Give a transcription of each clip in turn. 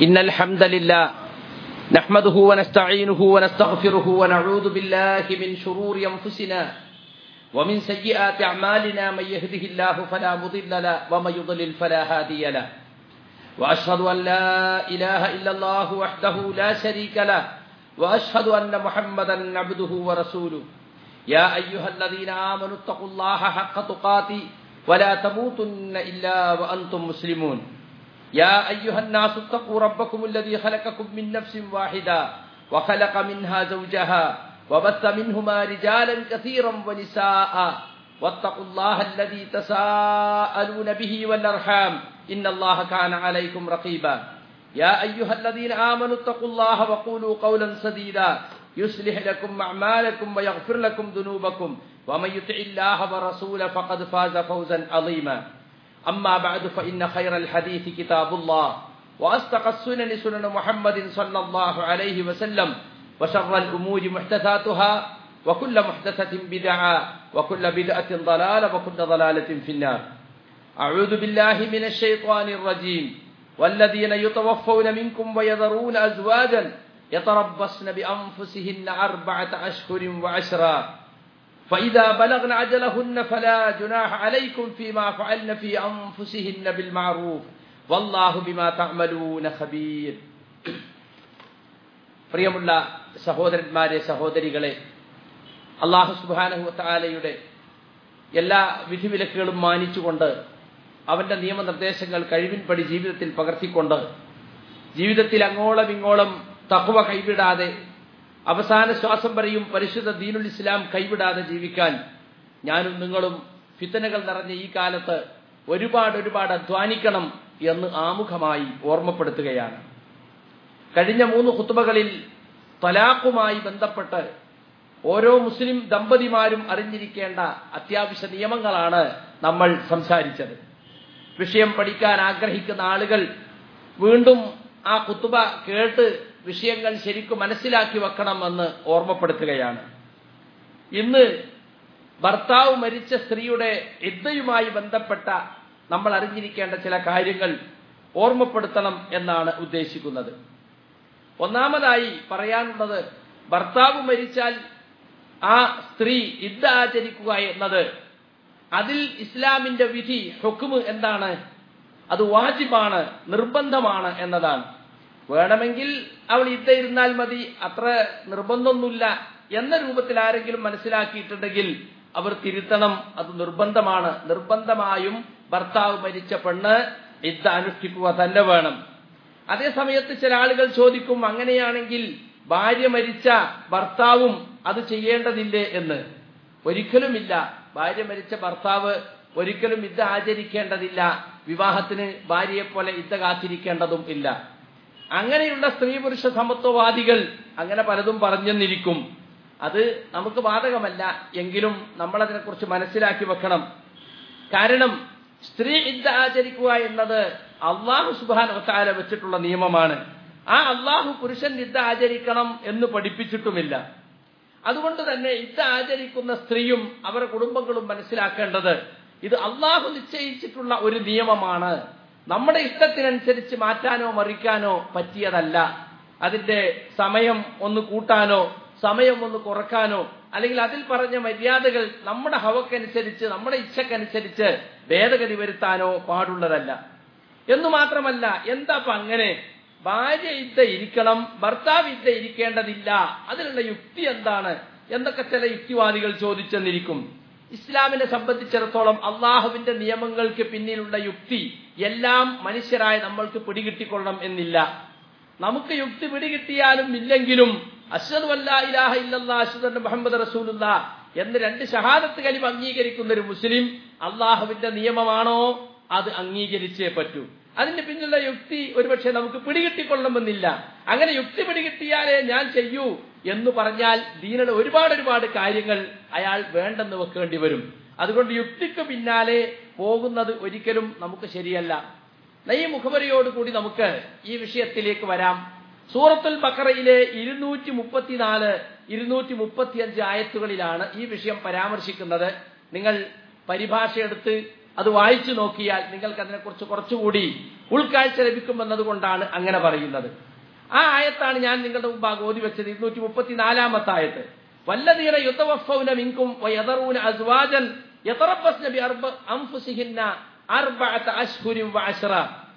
إن الحمد لله نحمده ونستعينه ونستغفره ونعوذ بالله من شرور أنفسنا ومن سيئات أعمالنا من يهده الله فلا مضل له ومن يضلل فلا هادي له وأشهد أن لا إله إلا الله وحده لا شريك له وأشهد أن محمدا عبده ورسوله يا أيها الذين آمنوا اتقوا الله حق تقاته ولا تموتن إلا وأنتم مسلمون يا أيها الناس اتقوا ربكم الذي خلقكم من نفس واحدة وخلق منها زوجها وبث منهما رجالا كثيرا ونساء واتقوا الله الذي تساءلون به والأرحام إن الله كان عليكم رقيبا يا أيها الذين آمنوا اتقوا الله وقولوا قولا سديدا يصلح لكم أعمالكم ويغفر لكم ذنوبكم ومن يطع الله ورسوله فقد فاز فوزا عظيما أما بعد فإن خير الحديث كتاب الله وأصدق السنن سنن محمد صلى الله عليه وسلم وشر الأمور محدثاتها وكل محدثة بدعة وكل بدعة ضلالة وكل ضلالة في النار أعوذ بالله من الشيطان الرجيم والذين يتوفون منكم ويذرون أزواجا يتربصن بأنفسهن أربعة أشهر وعشرا فإذا بلغن أجلهن فلا جناح عليكم فيما فعلن في أنفسهن بالمعروف والله بما تعملون خبير പ്രിയമുള്ള സഹോദരന്മാരെ സഹോദരികളെ അള്ളാഹു സുബാനഹുത്താലയുടെ എല്ലാ വിധിവിലക്കുകളും മാനിച്ചുകൊണ്ട് അവന്റെ നിയമനിർദ്ദേശങ്ങൾ കഴിവിൻപടി ജീവിതത്തിൽ പകർത്തിക്കൊണ്ട് ജീവിതത്തിൽ അങ്ങോളം ഇങ്ങോളം തഹുവ കൈവിടാതെ അവസാന ശ്വാസം വരെയും പരിശുദ്ധ ദീനുൽ ഇസ്ലാം കൈവിടാതെ ജീവിക്കാൻ ഞാനും നിങ്ങളും ഫിത്തനകൾ നിറഞ്ഞ ഈ കാലത്ത് ഒരുപാട് ഒരുപാട് അധ്വാനിക്കണം എന്ന് ആമുഖമായി ഓർമ്മപ്പെടുത്തുകയാണ് കഴിഞ്ഞ മൂന്ന് കുത്തുബകളിൽ തലാഖുമായി ബന്ധപ്പെട്ട് ഓരോ മുസ്ലിം ദമ്പതിമാരും അറിഞ്ഞിരിക്കേണ്ട അത്യാവശ്യ നിയമങ്ങളാണ് നമ്മൾ സംസാരിച്ചത് വിഷയം പഠിക്കാൻ ആഗ്രഹിക്കുന്ന ആളുകൾ വീണ്ടും ആ കുത്തുബ കേട്ട് വിഷയങ്ങൾ ശരിക്കും മനസ്സിലാക്കി വെക്കണമെന്ന് ഓർമ്മപ്പെടുത്തുകയാണ് ഇന്ന് ഭർത്താവ് മരിച്ച സ്ത്രീയുടെ യുദ്ധയുമായി ബന്ധപ്പെട്ട നമ്മൾ അറിഞ്ഞിരിക്കേണ്ട ചില കാര്യങ്ങൾ ഓർമ്മപ്പെടുത്തണം എന്നാണ് ഉദ്ദേശിക്കുന്നത് ഒന്നാമതായി പറയാനുള്ളത് ഭർത്താവ് മരിച്ചാൽ ആ സ്ത്രീ യുദ്ധ ആചരിക്കുക എന്നത് അതിൽ ഇസ്ലാമിന്റെ വിധി ഹുക്കുമ് എന്താണ് അത് വാജിബാണ് നിർബന്ധമാണ് എന്നതാണ് വേണമെങ്കിൽ അവൾ ഇത്ത ഇരുന്നാൽ മതി അത്ര നിർബന്ധമൊന്നുമില്ല എന്ന രൂപത്തിൽ ആരെങ്കിലും മനസ്സിലാക്കിയിട്ടുണ്ടെങ്കിൽ അവർ തിരുത്തണം അത് നിർബന്ധമാണ് നിർബന്ധമായും ഭർത്താവ് മരിച്ച പെണ്ണ് ഇദ്ദ അനുഷ്ഠിക്കുക തന്നെ വേണം അതേ സമയത്ത് ചില ആളുകൾ ചോദിക്കും അങ്ങനെയാണെങ്കിൽ ഭാര്യ മരിച്ച ഭർത്താവും അത് ചെയ്യേണ്ടതില്ലേ എന്ന് ഒരിക്കലുമില്ല ഭാര്യ മരിച്ച ഭർത്താവ് ഒരിക്കലും ഇദ്ദ ആചരിക്കേണ്ടതില്ല വിവാഹത്തിന് ഭാര്യയെ പോലെ ഇദ്ദ കാത്തിരിക്കേണ്ടതും ഇല്ല അങ്ങനെയുള്ള സ്ത്രീ പുരുഷ സമത്വവാദികൾ അങ്ങനെ പലതും പറഞ്ഞെന്നിരിക്കും അത് നമുക്ക് ബാധകമല്ല എങ്കിലും നമ്മൾ അതിനെക്കുറിച്ച് മനസ്സിലാക്കി വെക്കണം കാരണം സ്ത്രീ ഇദ്ദ ആചരിക്കുക എന്നത് അള്ളാഹു സുബാൻ ഒത്താല വെച്ചിട്ടുള്ള നിയമമാണ് ആ അള്ളാഹു പുരുഷൻ ഇദ്ദ ആചരിക്കണം എന്ന് പഠിപ്പിച്ചിട്ടുമില്ല അതുകൊണ്ട് തന്നെ ഇദ്ദ ആചരിക്കുന്ന സ്ത്രീയും അവരുടെ കുടുംബങ്ങളും മനസ്സിലാക്കേണ്ടത് ഇത് അള്ളാഹു നിശ്ചയിച്ചിട്ടുള്ള ഒരു നിയമമാണ് നമ്മുടെ ഇഷ്ടത്തിനനുസരിച്ച് മാറ്റാനോ മറിക്കാനോ പറ്റിയതല്ല അതിന്റെ സമയം ഒന്ന് കൂട്ടാനോ സമയം ഒന്ന് കുറക്കാനോ അല്ലെങ്കിൽ അതിൽ പറഞ്ഞ മര്യാദകൾ നമ്മുടെ ഹവക്കനുസരിച്ച് നമ്മുടെ ഇച്ഛക്കനുസരിച്ച് ഭേദഗതി വരുത്താനോ പാടുള്ളതല്ല എന്നു മാത്രമല്ല എന്താ അങ്ങനെ ഭാര്യ ഇദ്ദ ഇരിക്കണം ഭർത്താവ് ഇദ്ദ ഇരിക്കേണ്ടതില്ല അതിനുള്ള യുക്തി എന്താണ് എന്നൊക്കെ ചില യുക്തിവാദികൾ ചോദിച്ചെന്നിരിക്കും ഇസ്ലാമിനെ സംബന്ധിച്ചിടത്തോളം അള്ളാഹുവിന്റെ നിയമങ്ങൾക്ക് പിന്നിലുള്ള യുക്തി എല്ലാം മനുഷ്യരായ നമ്മൾക്ക് പിടികിട്ടിക്കൊള്ളണം എന്നില്ല നമുക്ക് യുക്തി പിടികിട്ടിയാലും ഇല്ലെങ്കിലും അഷ്ഹദു അല്ലാ ഇലാഹ ഇല്ലല്ലാ അഷ്ഹദു മുഹമ്മദ് റസൂലുള്ള എന്ന് രണ്ട് ഷഹാദത്ത് കലിമ അംഗീകരിക്കുന്ന ഒരു മുസ്ലിം അള്ളാഹുവിന്റെ നിയമമാണോ അത് അംഗീകരിച്ചേ പറ്റൂ അതിന്റെ പിന്നിലുള്ള യുക്തി ഒരുപക്ഷെ നമുക്ക് പിടികിട്ടിക്കൊള്ളണമെന്നില്ല അങ്ങനെ യുക്തി പിടികിട്ടിയാലേ ഞാൻ ചെയ്യൂ എന്ന് പറഞ്ഞാൽ ദീനയുടെ ഒരുപാട് ഒരുപാട് കാര്യങ്ങൾ അയാൾ വേണ്ടെന്ന് വെക്കേണ്ടി വരും അതുകൊണ്ട് യുക്തിക്ക് പിന്നാലെ പോകുന്നത് ഒരിക്കലും നമുക്ക് ശരിയല്ല ഈ മുഖവരിയോടുകൂടി നമുക്ക് ഈ വിഷയത്തിലേക്ക് വരാം സൂറത്തുൽ ബക്കറയിലെ ഇരുന്നൂറ്റി മുപ്പത്തിനാല് ഇരുന്നൂറ്റി മുപ്പത്തിയഞ്ച് ആയത്തുകളിലാണ് ഈ വിഷയം പരാമർശിക്കുന്നത് നിങ്ങൾ പരിഭാഷ എടുത്ത് അത് വായിച്ചു നോക്കിയാൽ നിങ്ങൾക്ക് അതിനെക്കുറിച്ച് കുറച്ചുകൂടി ഉൾക്കാഴ്ച ലഭിക്കുമെന്നതുകൊണ്ടാണ് അങ്ങനെ പറയുന്നത് ആ ആയത്താണ് ഞാൻ നിങ്ങളുടെ മുമ്പാകെ ഓതി വെച്ചത് ഇരുന്നൂറ്റി മുപ്പത്തിനാലാമത്തെ ആയത്ത് വല്ലതീന യുദ്ധവഫൗന മിങ്കും വയദറൂന അസ്വാജൻ യതറബസ്ന ബി അർബ അൻഫുസിഹിന്ന അർബഅത അശ്ഹുരിൻ വഅശ്റ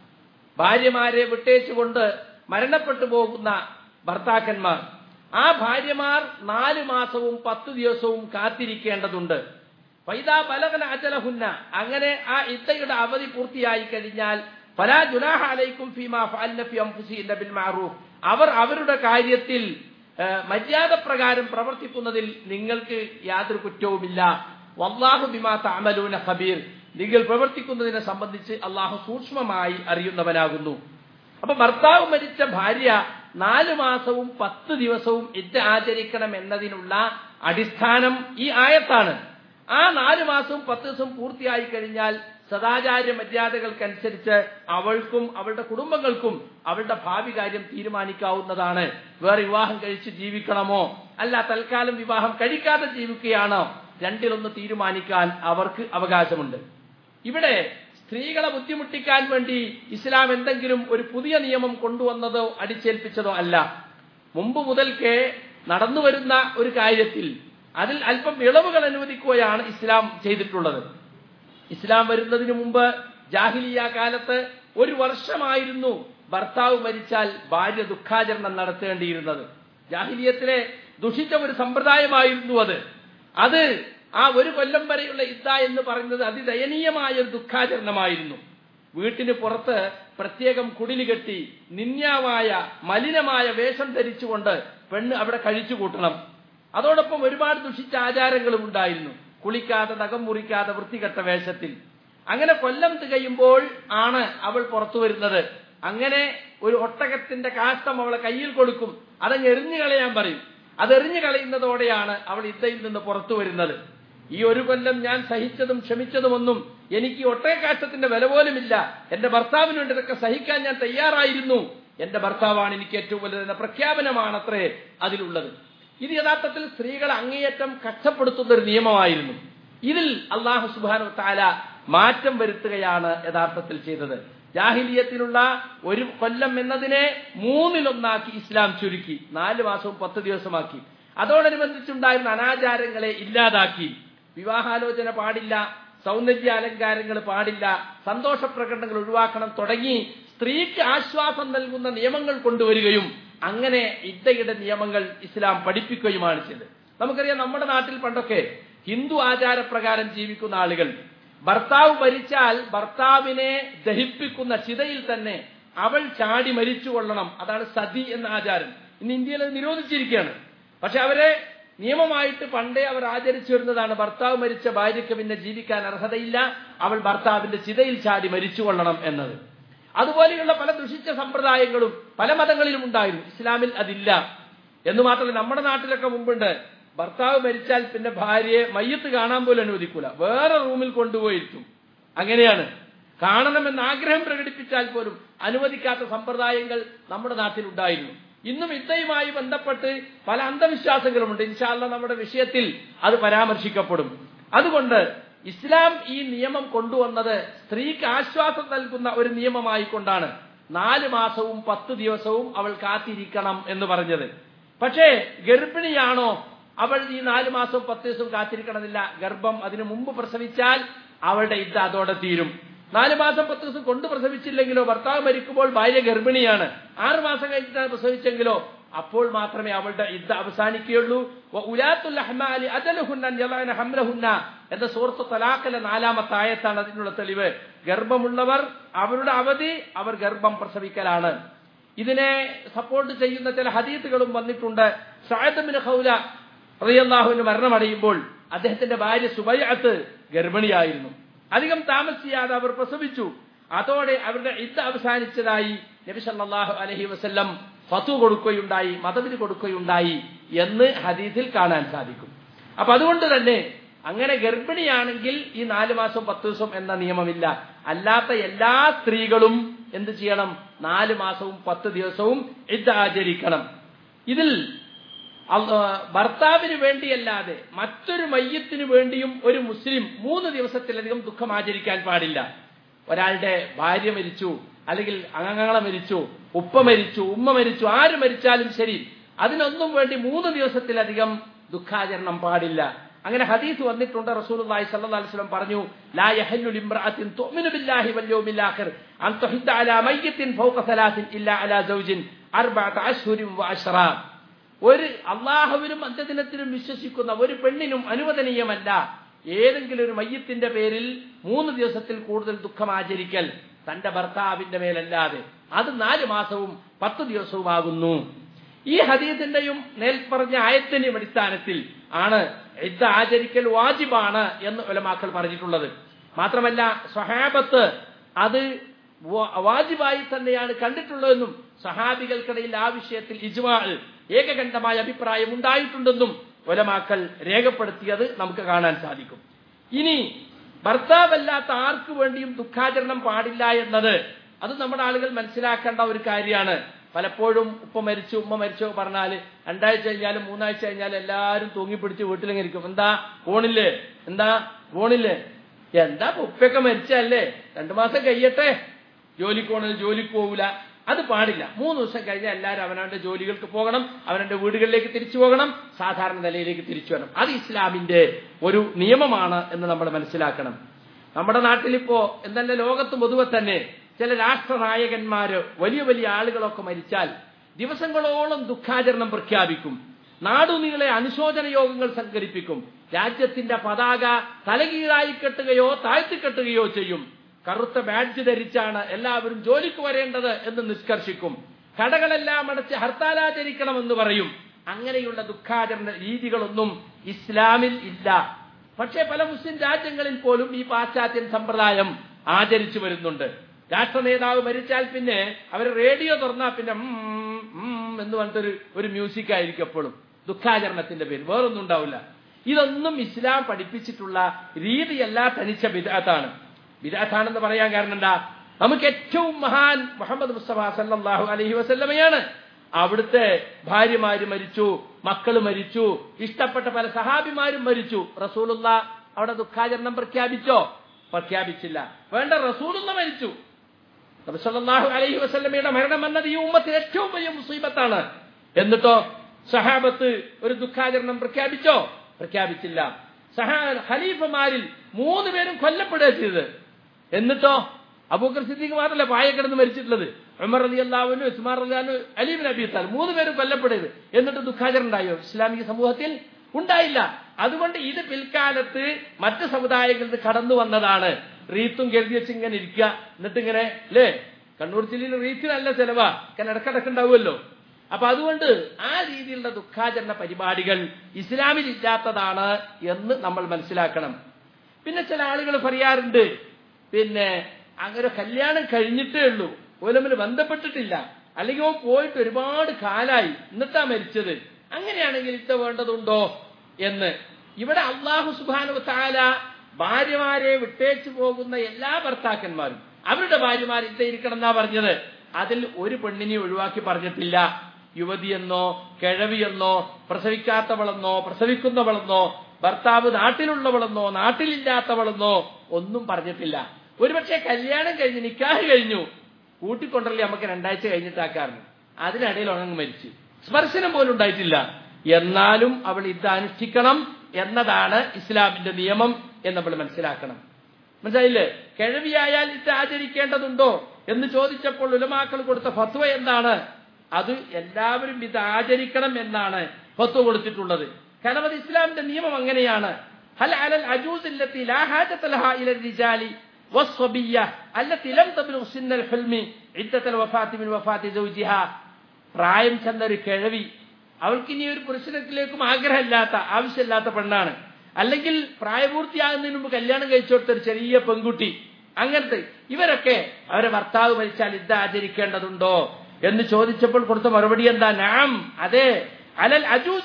ഭാര്യമാരെ വിട്ടേച്ചുകൊണ്ട് മരണപ്പെട്ടു പോകുന്ന ഭർത്താക്കന്മാർ ആ ഭാര്യമാർ നാല് മാസവും പത്തു ദിവസവും കാത്തിരിക്കേണ്ടതുണ്ട് വൈദാ ബലകന അജലഹുന്ന അങ്ങനെ ആ ഇത്തയുടെ അവധി പൂർത്തിയായി കഴിഞ്ഞാൽ ഫലാ ജുനാഹ അലൈക്കും ഫീമാ ഫഅൽന ഫി അൻഫുസിഹിന്ന ബിൽ മഅറൂഫ് അവർ അവരുടെ കാര്യത്തിൽ ഏഹ്, മര്യാദ പ്രകാരം പ്രവർത്തിക്കുന്നതിൽ നിങ്ങൾക്ക് യാതൊരു കുറ്റവുമില്ല വല്ലാഹു ബിമാ തഅമലൂന ഖബീർ നിങ്ങൾ പ്രവർത്തിക്കുന്നതിനെ സംബന്ധിച്ച് അള്ളാഹു സൂക്ഷ്മമായി അറിയുന്നവനാകുന്നു അപ്പൊ ഭർത്താവ് മരിച്ച ഭാര്യ നാലു മാസവും പത്ത് ദിവസവും ഇത് ആചരിക്കണം എന്നതിനുള്ള അടിസ്ഥാനം ഈ ആയത്താണ് ആ നാലു മാസവും പത്ത് ദിവസവും പൂർത്തിയായി കഴിഞ്ഞാൽ സദാചാര മര്യാദകൾക്കനുസരിച്ച് അവൾക്കും അവളുടെ കുടുംബങ്ങൾക്കും അവളുടെ ഭാവി കാര്യം തീരുമാനിക്കാവുന്നതാണ് വേറെ വിവാഹം കഴിച്ച് ജീവിക്കണമോ അല്ല തൽക്കാലം വിവാഹം കഴിക്കാതെ ജീവിക്കുകയാണോ രണ്ടിലൊന്ന് തീരുമാനിക്കാൻ അവർക്ക് അവകാശമുണ്ട് ഇവിടെ സ്ത്രീകളെ ബുദ്ധിമുട്ടിക്കാൻ വേണ്ടി ഇസ്ലാം എന്തെങ്കിലും ഒരു പുതിയ നിയമം കൊണ്ടുവന്നതോ അടിച്ചേൽപ്പിച്ചതോ അല്ല മുമ്പ് മുതൽക്കേ നടന്നു വരുന്ന ഒരു കാര്യത്തിൽ അതിൽ അല്പം ഇളവുകൾ അനുവദിക്കുകയാണ് ഇസ്ലാം ചെയ്തിട്ടുള്ളത് ഇസ്ലാം വരുന്നതിന് മുമ്പ് ജാഹിലിയ കാലത്ത് ഒരു വർഷമായിരുന്നു ഭർത്താവ് മരിച്ചാൽ ഭാര്യ ദുഃഖാചരണം നടത്തേണ്ടിയിരുന്നത് ജാഹിലിയത്തിലെ ദുഷിച്ച ഒരു സമ്പ്രദായമായിരുന്നു അത് അത് ആ ഒരു കൊല്ലം വരെയുള്ള ഇദ്ദ എന്ന് പറയുന്നത് അതിദയനീയമായ ഒരു ദുഃഖാചരണമായിരുന്നു വീട്ടിന് പുറത്ത് പ്രത്യേകം കുടില് കെട്ടി നിന്യാവായ മലിനമായ വേഷം ധരിച്ചുകൊണ്ട് പെണ്ണ് അവിടെ കഴിച്ചു കൂട്ടണം അതോടൊപ്പം ഒരുപാട് ദുഷിച്ച ആചാരങ്ങളും ഉണ്ടായിരുന്നു കുളിക്കാതെ നഖം മുറിക്കാതെ വൃത്തികെട്ട വേഷത്തിൽ അങ്ങനെ കൊല്ലം തികയുമ്പോൾ ആണ് അവൾ പുറത്തു വരുന്നത് അങ്ങനെ ഒരു ഒട്ടകത്തിന്റെ കാഷ്ടം അവളെ കയ്യിൽ കൊടുക്കും അതങ്ങ് എറിഞ്ഞു കളയാൻ പറയും അത് എറിഞ്ഞു കളയുന്നതോടെയാണ് അവൾ ഇദ്ദയിൽ നിന്ന് പുറത്തു വരുന്നത് ഈ ഒരു കൊല്ലം ഞാൻ സഹിച്ചതും ക്ഷമിച്ചതുമൊന്നും എനിക്ക് ഈ ഒട്ടകക്കാഷ്ടത്തിന്റെ വില പോലുമില്ല എന്റെ ഭർത്താവിന് വേണ്ടി ഇതൊക്കെ സഹിക്കാൻ ഞാൻ തയ്യാറായിരുന്നു എന്റെ ഭർത്താവാണ് എനിക്ക് ഏറ്റവും വലുതെന്ന പ്രഖ്യാപനമാണത്രേ അതിലുള്ളത് ഇത് യഥാർത്ഥത്തിൽ സ്ത്രീകളെ അങ്ങേയറ്റം കഷ്ടപ്പെടുത്തുന്ന ഒരു നിയമമായിരുന്നു ഇതിൽ അള്ളാഹു സുബാനു താല മാറ്റം വരുത്തുകയാണ് യഥാർത്ഥത്തിൽ ചെയ്തത് ജാഹിലിയത്തിലുള്ള ഒരു കൊല്ലം എന്നതിനെ മൂന്നിലൊന്നാക്കി ഇസ്ലാം ചുരുക്കി നാല് മാസവും പത്ത് ദിവസമാക്കി അതോടനുബന്ധിച്ചുണ്ടായിരുന്ന അനാചാരങ്ങളെ ഇല്ലാതാക്കി വിവാഹാലോചന പാടില്ല സൗന്ദര്യ അലങ്കാരങ്ങൾ പാടില്ല സന്തോഷ പ്രകടനങ്ങൾ ഒഴിവാക്കണം തുടങ്ങി സ്ത്രീക്ക് ആശ്വാസം നൽകുന്ന നിയമങ്ങൾ കൊണ്ടുവരികയും അങ്ങനെ ഇദ്ദയുടെ നിയമങ്ങൾ ഇസ്ലാം പഠിപ്പിക്കുകയുമാണ് ചെയ്തത് നമുക്കറിയാം നമ്മുടെ നാട്ടിൽ പണ്ടൊക്കെ ഹിന്ദു ആചാരപ്രകാരം ജീവിക്കുന്ന ആളുകൾ ഭർത്താവ് മരിച്ചാൽ ഭർത്താവിനെ ദഹിപ്പിക്കുന്ന ചിതയിൽ തന്നെ അവൾ ചാടി മരിച്ചു കൊള്ളണം അതാണ് സതി എന്ന ആചാരം ഇന്ന് ഇന്ത്യയിൽ അത് നിരോധിച്ചിരിക്കുകയാണ് പക്ഷെ അവരെ നിയമമായിട്ട് പണ്ടേ അവർ ആചരിച്ചു വരുന്നതാണ് ഭർത്താവ് മരിച്ച ഭാര്യയ്ക്ക് പിന്നെ ജീവിക്കാൻ അർഹതയില്ല അവൾ ഭർത്താവിന്റെ ചിതയിൽ ചാടി മരിച്ചു കൊള്ളണം എന്നത് അതുപോലെയുള്ള പല ദുഷിച്ച സമ്പ്രദായങ്ങളും പല മതങ്ങളിലും ഉണ്ടായിരുന്നു ഇസ്ലാമിൽ അതില്ല എന്ന് മാത്രമല്ല നമ്മുടെ നാട്ടിലൊക്കെ മുമ്പുണ്ട് ഭർത്താവ് മരിച്ചാൽ പിന്നെ ഭാര്യയെ മയ്യത്ത് കാണാൻ പോലും അനുവദിക്കൂല വേറെ റൂമിൽ കൊണ്ടുപോയിരിക്കും അങ്ങനെയാണ് കാണണമെന്ന് ആഗ്രഹം പ്രകടിപ്പിച്ചാൽ പോലും അനുവദിക്കാത്ത സമ്പ്രദായങ്ങൾ നമ്മുടെ നാട്ടിലുണ്ടായിരുന്നു ഇന്നും ഇദ്ദയുമായി ബന്ധപ്പെട്ട് പല അന്ധവിശ്വാസങ്ങളുമുണ്ട് ഇൻഷാല്ല നമ്മുടെ വിഷയത്തിൽ അത് പരാമർശിക്കപ്പെടും അതുകൊണ്ട് ഇസ്ലാം ഈ നിയമം കൊണ്ടുവന്നത് സ്ത്രീക്ക് ആശ്വാസം നൽകുന്ന ഒരു നിയമമായി കൊണ്ടാണ് നാല് മാസവും പത്ത് ദിവസവും അവൾ കാത്തിരിക്കണം എന്ന് പറഞ്ഞത് പക്ഷേ ഗർഭിണിയാണോ അവൾ ഈ നാല് മാസവും പത്ത് ദിവസവും കാത്തിരിക്കണമെന്നില്ല ഗർഭം അതിനു മുമ്പ് പ്രസവിച്ചാൽ അവളുടെ ഇദ്ദ അതോടെ തീരും നാല് മാസം പത്ത് ദിവസം കൊണ്ട് പ്രസവിച്ചില്ലെങ്കിലോ ഭർത്താവ് മരിക്കുമ്പോൾ ഭാര്യ ഗർഭിണിയാണ് ആറ് മാസം കഴിഞ്ഞിട്ടാണ് പ്രസവിച്ചെങ്കിലോ അപ്പോൾ മാത്രമേ അവളുടെ ഇദ്ദ അവസാനിക്കുകയുള്ളൂ ഉലാത്തുൽ അഹ്മാലി അജലുഹുന്ന യളഅന ഹംലഹുന്ന എന്ന സൂറത്ത് തലാഖിലെ നാലാമത്തെ ആയത്താണ് അതിനുള്ള തെളിവ് ഗർഭമുള്ളവർ അവരുടെ അവധി അവർ ഗർഭം പ്രസവിക്കലാണ് ഇതിനെ സപ്പോർട്ട് ചെയ്യുന്ന ചില ഹദീത്തുകളും വന്നിട്ടുണ്ട് ഷായദ് ഖൗല റളിയല്ലാഹുവിന് മരണമടയുമ്പോൾ അദ്ദേഹത്തിന്റെ ഭാര്യ സുബൈഅത്ത് ഗർഭിണിയായിരുന്നു അധികം താമസിയാതെ അവർ പ്രസവിച്ചു അതോടെ അവരുടെ ഇദ്ദ അവസാനിച്ചതായി നബി സല്ലല്ലാഹു അലൈഹി വസല്ലം ഫത്വ കൊടുക്കുകയുണ്ടായി മതവിധി കൊടുക്കുകയുണ്ടായി എന്ന് ഹദീസിൽ കാണാൻ സാധിക്കും അപ്പൊ അതുകൊണ്ട് തന്നെ അങ്ങനെ ഗർഭിണിയാണെങ്കിൽ ഈ നാല് മാസം പത്ത് ദിവസം എന്ന നിയമമില്ല അല്ലാത്ത എല്ലാ സ്ത്രീകളും എന്ത് ചെയ്യണം നാല് മാസവും പത്ത് ദിവസവും ഇദ്ദ ആചരിക്കണം ഇതിൽ അല്ല- ഭർത്താവിന് വേണ്ടിയല്ലാതെ മറ്റൊരു മയ്യത്തിന് വേണ്ടിയും ഒരു മുസ്ലിം മൂന്ന് ദിവസത്തിലധികം ദുഃഖം ആചരിക്കാൻ പാടില്ല ഒരാളുടെ ഭാര്യ മരിച്ചു അല്ലെങ്കിൽ അംഗങ്ങളെ മരിച്ചു ഉപ്പ മരിച്ചു ഉമ്മ മരിച്ചു ആര് മരിച്ചാലും ശരി അതിനൊന്നും വേണ്ടി മൂന്ന് ദിവസത്തിലധികം ദുഃഖാചരണം പാടില്ല അങ്ങനെ ഹദീസ് വന്നിട്ടുണ്ട് റസൂലുള്ളാഹി സ്വല്ലല്ലാഹു അലൈഹി വസല്ലം പറഞ്ഞു ലാ യഹല്ലു ലിംറഅത്തിൻ തുഅ്മിനു ബില്ലാഹി വൽ യൗമിൽ ആഖിർ അൻ തുഹിദ്ദ അലാ മയ്യിത്തിൻ ഫൗക സലാസിൻ ഇല്ലാ അലാ സൗജിൻ അർബഅത അശ്ഹുരിൻ വഅശ്റാ ഒരു അള്ളാഹുവിനും അന്ത്യദിനത്തിനും വിശ്വസിക്കുന്ന ഒരു പെണ്ണിനും അനുവദനീയമല്ല ഏതെങ്കിലും ഒരു മയ്യത്തിന്റെ പേരിൽ മൂന്ന് ദിവസത്തിൽ കൂടുതൽ ദുഃഖം ആചരിക്കൽ തന്റെ ഭർത്താവിന്റെ മേലല്ലാതെ അത് നാല് മാസവും പത്ത് ദിവസവുമാകുന്നു ഈ ഹദീസിന്റെയും നേൽപ്പറഞ്ഞ ആയത്തിന്റെയും അടിസ്ഥാനത്തിൽ ആണ് ഇദ്ദ ആചരിക്കൽ വാജിബാണ് എന്ന് ഉലമാക്കൾ പറഞ്ഞിട്ടുള്ളത് മാത്രമല്ല സ്വഹാബത്ത് അത് വ- വാജിബായി തന്നെയാണ് കണ്ടിട്ടുള്ളതെന്നും സഹാബികൾക്കിടയിൽ ആ വിഷയത്തിൽ ഇജ്മാ ഏകകണ്ഠമായ അഭിപ്രായം ഉണ്ടായിട്ടുണ്ടെന്നും ഒലമാക്കൾ രേഖപ്പെടുത്തിയത് നമുക്ക് കാണാൻ സാധിക്കും ഇനി ഭർത്താവല്ലാത്ത ആർക്കു വേണ്ടിയും ദുഃഖാചരണം പാടില്ല എന്നത് അത് നമ്മുടെ ആളുകൾ മനസ്സിലാക്കേണ്ട ഒരു കാര്യമാണ് പലപ്പോഴും ഉപ്പ മരിച്ചു ഉമ്മ മരിച്ചോ പറഞ്ഞാല് രണ്ടാഴ്ച കഴിഞ്ഞാലും മൂന്നാഴ്ച കഴിഞ്ഞാലും എല്ലാവരും തൂങ്ങിപ്പിടിച്ച് വീട്ടിലിങ്ങനെ ഇരിക്കും എന്താ പോണില്ലേ എന്താ പോണില്ലേ എന്താ ഇപ്പൊ ഉപ്പയൊക്കെ മരിച്ചല്ലേ രണ്ടു മാസം കഴിയട്ടെ ജോലിക്ക് പോകണത് ജോലിക്ക് പോകില്ല അത് പാടില്ല മൂന്ന് ദിവസം കഴിഞ്ഞാൽ എല്ലാവരും അവനവന്റെ ജോലികൾക്ക് പോകണം അവനവന്റെ വീടുകളിലേക്ക് തിരിച്ചു പോകണം സാധാരണ നിലയിലേക്ക് തിരിച്ചു വരണം അത് ഇസ്ലാമിന്റെ ഒരു നിയമമാണ് എന്ന് നമ്മൾ മനസ്സിലാക്കണം നമ്മുടെ നാട്ടിലിപ്പോ എന്നല്ല ലോകത്ത് പൊതുവെ തന്നെ ചില രാഷ്ട്രനായകന്മാര് വലിയ വലിയ ആളുകളൊക്കെ മരിച്ചാൽ ദിവസങ്ങളോളം ദുഃഖാചരണം പ്രഖ്യാപിക്കും നാടുനീളെ അനുശോചന യോഗങ്ങൾ സംഘടിപ്പിക്കും രാജ്യത്തിന്റെ പതാക തലകീഴായി കെട്ടുകയോ താഴ്ത്തിക്കെട്ടുകയോ ചെയ്യും കറുത്ത ബാഡ്ജ് ധരിച്ചാണ് എല്ലാവരും ജോലിക്ക് വരേണ്ടത് എന്ന് നിഷ്കർഷിക്കും കടകളെല്ലാം അടച്ച് ഹർത്താലാചരിക്കണമെന്ന് പറയും അങ്ങനെയുള്ള ദുഃഖാചരണ രീതികളൊന്നും ഇസ്ലാമിൽ ഇല്ല പക്ഷേ പല മുസ്ലിം രാജ്യങ്ങളിൽ പോലും ഈ പാശ്ചാത്യൻ സമ്പ്രദായം ആചരിച്ചു വരുന്നുണ്ട് രാഷ്ട്ര നേതാവ് മരിച്ചാൽ പിന്നെ അവർ റേഡിയോ തുറന്നാൽ പിന്നെ ഉം, ഉം എന്ന് പറഞ്ഞിട്ടൊരു ഒരു മ്യൂസിക് ആയിരിക്കും എപ്പോഴും ദുഃഖാചരണത്തിന്റെ പേര് വേറൊന്നും ഉണ്ടാവില്ല ഇതൊന്നും ഇസ്ലാം പഠിപ്പിച്ചിട്ടുള്ള രീതിയല്ല തനിച്ച ബിദാത്താണ് ബിദാത്താണെന്ന് പറയാൻ കാരണം എന്താ നമുക്ക് ഏറ്റവും മഹാൻ മുഹമ്മദ് മുസ്തഫ സല്ലല്ലാഹു അലൈഹി വസല്ലമയാണ് അവിടുത്തെ ഭാര്യമാര് മരിച്ചു മക്കൾ മരിച്ചു ഇഷ്ടപ്പെട്ട പല സഹാബിമാരും മരിച്ചു റസൂലുള്ള അവിടെ ദുഃഖാചരണം പ്രഖ്യാപിച്ചോ പ്രഖ്യാപിച്ചില്ല വേണ്ട റസൂലുള്ള മരിച്ചു നബി സല്ലല്ലാഹു അലൈഹി വസല്ലമയുടെ മരണം എന്നത് ഈ ഉമ്മത്തിന് ഏറ്റവും വലിയ മുസീബത്താണ് എന്നിട്ടോ സഹാബത്ത് ഒരു ദുഃഖാചരണം പ്രഖ്യാപിച്ചോ പ്രഖ്യാപിച്ചില്ല സഹാ ഖലീഫമാരിൽ മൂന്ന് പേരും കൊല്ലപ്പെടുക ചെയ്തത് എന്നിട്ടോ അബൂക്കർ സിദ്ദീഖ് മാത്രമല്ല പായ കിടന്ന് മരിച്ചിട്ടുള്ളത് ഉമർ അലി അള്ളാഹുവിന് ഉസ്മാൻ അലിയാനു അലീബിൻ അബി താൽ മൂന്ന് പേരും കൊല്ലപ്പെടുന്നത് എന്നിട്ട് ദുഃഖാചരണം ഉണ്ടായോ ഇസ്ലാമിക സമൂഹത്തിൽ ഉണ്ടായില്ല അതുകൊണ്ട് ഇത് പിൽക്കാലത്ത് മറ്റ് സമുദായങ്ങളിൽ നിന്ന് കടന്നു വന്നതാണ് റീത്തും കരുതി വെച്ച് ഇങ്ങനെ ഇരിക്കുക എന്നിട്ട് ഇങ്ങനെ അല്ലേ കണ്ണൂർ ജില്ലയിൽ റീത്തിന് നല്ല ചെലവാ കാരണം ഇടക്കിടക്ക് ഉണ്ടാവുമല്ലോ അപ്പൊ അതുകൊണ്ട് ആ രീതിയിലുള്ള ദുഃഖാചരണ പരിപാടികൾ ഇസ്ലാമിൽ ഇല്ലാത്തതാണ് എന്ന് നമ്മൾ മനസ്സിലാക്കണം പിന്നെ ചില ആളുകൾ പറയാറുണ്ട് പിന്നെ അങ്ങനെ കല്യാണം കഴിഞ്ഞിട്ടേ ഉള്ളൂ ഓലമ്മിൽ ബന്ധപ്പെട്ടിട്ടില്ല അല്ലെങ്കിൽ ഓൻ പോയിട്ട് ഒരുപാട് കാലായി എന്നിട്ടാ മരിച്ചത് അങ്ങനെയാണെങ്കിൽ ഇത്ത വേണ്ടതുണ്ടോ എന്ന് ഇവിടെ അള്ളാഹു സുബാനു താല ഭാര്യമാരെ വിട്ടേച്ചു പോകുന്ന എല്ലാ ഭർത്താക്കന്മാരും അവരുടെ ഭാര്യമാർ ഇത്ത ഇരിക്കണം എന്നാ പറഞ്ഞത് അതിൽ ഒരു പെണ്ണിനെ ഒഴിവാക്കി പറഞ്ഞിട്ടില്ല യുവതിയെന്നോ കിഴവിയെന്നോ പ്രസവിക്കാത്തവളെന്നോ പ്രസവിക്കുന്നവളെന്നോ ഭർത്താവ് നാട്ടിലുള്ളവളെന്നോ നാട്ടിലില്ലാത്തവളെന്നോ ഒന്നും പറഞ്ഞിട്ടില്ല ഒരുപക്ഷെ കല്യാണം കഴിഞ്ഞ് നിക്കാഹ് കഴിഞ്ഞു കൂട്ടിക്കൊണ്ടല്ലേ നമുക്ക് രണ്ടാഴ്ച കഴിഞ്ഞിട്ടാക്കാറുണ്ട് അതിനിടയിൽ ഉണങ്ങ് മരിച്ചു സ്പർശനം പോലും ഉണ്ടായിട്ടില്ല എന്നാലും അവൾ ഇത് അനുഷ്ഠിക്കണം എന്നതാണ് ഇസ്ലാമിന്റെ നിയമം എന്ന് നമ്മൾ മനസ്സിലാക്കണം മനസ്സിലായില്ലേ കിഴവിയായാൽ ഇത് ആചരിക്കേണ്ടതുണ്ടോ എന്ന് ചോദിച്ചപ്പോൾ ഉലമാക്കൾ കൊടുത്ത ഫത്വ എന്താണ് അത് എല്ലാവരും ഇത് ആചരിക്കണം എന്നാണ് ഫത്വ കൊടുത്തിട്ടുള്ളത് കാരണം അത് ഇസ്ലാമിന്റെ നിയമം അങ്ങനെയാണ് ഹൽ അലൽ അജൂസില്ലത്തി ലാ ഹാജത ലഹാ ഇല റിജാലി والصبية التي لم تبلغ سن الحلم عدة الوفاة من وفاة زوجها പ്രായം ചെന്ന ഒരു കിഴവി അവൾക്ക് ഇനി ഒരു പുരുഷനത്തിലേക്കും ആഗ്രഹമില്ലാത്ത ആവശ്യമില്ലാത്ത പെണ്ണാണ് അല്ലെങ്കിൽ പ്രായപൂർത്തിയാകുന്നതിന് മുമ്പ് കല്യാണം കഴിച്ചു കൊടുത്ത ഒരു ചെറിയ പെൺകുട്ടി അങ്ങനത്തെ ഇവരൊക്കെ അവരെ ഭർത്താവ് മരിച്ചാൽ ഇത് ആചരിക്കേണ്ടതുണ്ടോ എന്ന് ചോദിച്ചപ്പോൾ കൊടുത്ത മറുപടി എന്താ നാം അതെ അലൽ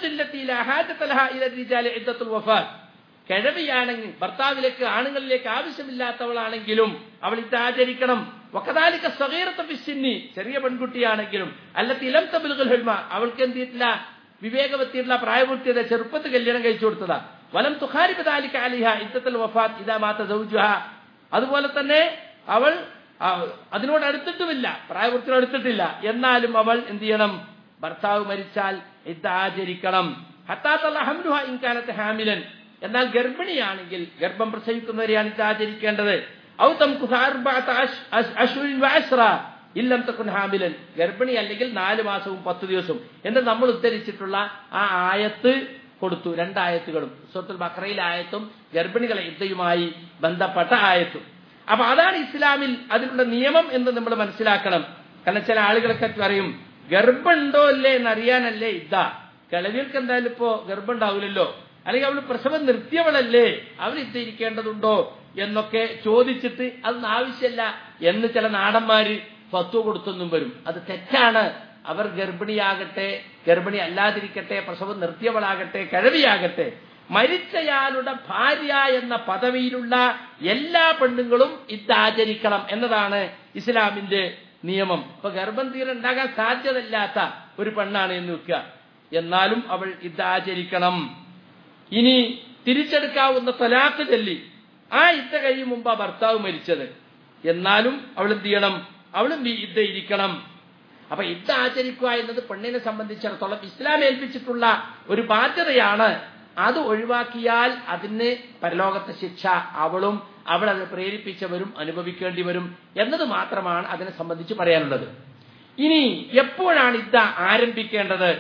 അജൂസില്ലത്തിൽ വഫാത്ത് കിഴവിയാണെങ്കിൽ ഭർത്താവിലേക്ക് ആണുങ്ങളിലേക്ക് ആവശ്യമില്ലാത്തവളാണെങ്കിലും അവൾ ഇത് ആചരിക്കണം വക്കതാലിക്ക സ്വകീർത്ത പിസ്സിന്നി ചെറിയ പെൺകുട്ടിയാണെങ്കിലും അല്ല തിലം തബിലുകൾ ഹെൽമ അവൾക്ക് എന്ത് ചെയ്തിട്ടില്ല വിവേകവത്തിയുള്ള പ്രായപൂർത്തിയുടെ ചെറുപ്പത്തിൽ കല്യാണം കഴിച്ചു കൊടുത്തതാ വലം തുഹാരിബ് താലിക അലിഹ ഇദ്ദത്തുൽ വഫാത്ത് ഇദാ മാത സൗജുഹ അതുപോലെ തന്നെ അവൾ ആ, അതിനോട് അടുത്തിട്ടുമില്ല പ്രായപൂർത്തിയോട് അടുത്തിട്ടില്ല എന്നാലും അവൾ എന്ത് ചെയ്യണം ഭർത്താവ് മരിച്ചാൽ ഇത് ആചരിക്കണം ഹത്താത്തല്ല ഹംലുഹ ഇൻകാലത്ത് ഹാമിലൻ എന്നാൽ ഗർഭിണിയാണെങ്കിൽ ഗർഭം പ്രസവിക്കുന്നവരെയാണ് ഇത് ആചരിക്കേണ്ടത് ഔ തംകുസ അർബഅത അശ്- അശ്- അശ്ഹുരിൻ വഅശ്റ ഇല്ലം തക്കുൻ ഹാമിലൻ ഗർഭിണി അല്ലെങ്കിൽ നാല് മാസവും പത്ത് ദിവസവും എന്ന് നമ്മൾ ഉദ്ധരിച്ചിട്ടുള്ള ആ ആയത്ത് കൊടുത്തു രണ്ടായത്തുകളും സൂറത്തുൽ ബക്രയിലെ ആയത്തും ഗർഭിണികളെ യുദ്ധയുമായി ബന്ധപ്പെട്ട ആയത്തും അപ്പൊ അതാണ് ഇസ്ലാമിൽ അതിനുള്ള നിയമം എന്ന് നമ്മൾ മനസ്സിലാക്കണം കാരണം ചില ആളുകളൊക്കെ പറയും ഗർഭമുണ്ടോ അല്ലേ എന്നറിയാനല്ലേ ഇതാ കിളവികൾക്ക് എന്തായാലും ഇപ്പോ ഗർഭം ഉണ്ടാവില്ലല്ലോ അല്ലെങ്കിൽ അവൾ പ്രസവം നിർത്തിയവളല്ലേ അവൾ ഇരിക്കേണ്ടതുണ്ടോ എന്നൊക്കെ ചോദിച്ചിട്ട് അതൊന്നും ആവശ്യമല്ല എന്ന് ചില നാടന്മാര് ഫത്വ കൊടുത്തൊന്നും വരും അത് തെറ്റാണ് അവർ ഗർഭിണിയാകട്ടെ ഗർഭിണി അല്ലാതിരിക്കട്ടെ പ്രസവം നിർത്തിയവളാകട്ടെ കിഴവിയാകട്ടെ മരിച്ചയാളുടെ ഭാര്യ എന്ന പദവിയിലുള്ള എല്ലാ പെണ്ണുങ്ങളും ഇതാചരിക്കണം എന്നതാണ് ഇസ്ലാമിന്റെ നിയമം ഇപ്പൊ ഗർഭം തീരെ ഉണ്ടാകാൻ സാധ്യതയില്ലാത്ത ഒരു പെണ്ണാണ് എന്ന് വെക്കുക എന്നാലും അവൾ ഇതാചരിക്കണം ഇനി തിരിച്ചെടുക്കാവുന്ന തലാക്ക് ചൊല്ലി ആ ഇത്ത കഴിയും മുമ്പ് ആ ഭർത്താവ് മരിച്ചത് എന്നാലും അവൾ എന്ത് ചെയ്യണം അവളും ഈ ഇദ്ദ ഇരിക്കണം അപ്പൊ ഇദ്ദ ആചരിക്കുക എന്നത് പെണ്ണിനെ സംബന്ധിച്ചിടത്തോളം ഇസ്ലാം ഏൽപ്പിച്ചിട്ടുള്ള ഒരു ബാധ്യതയാണ് അത് ഒഴിവാക്കിയാൽ അതിന് പരലോകത്തെ ശിക്ഷ അവളും അവൾ അത് പ്രേരിപ്പിച്ചവരും അനുഭവിക്കേണ്ടി വരും എന്നത് മാത്രമാണ് അതിനെ സംബന്ധിച്ച് പറയാനുള്ളത് ഇനി എപ്പോഴാണ് ഇദ്ദ ആരംഭിക്കേണ്ടത്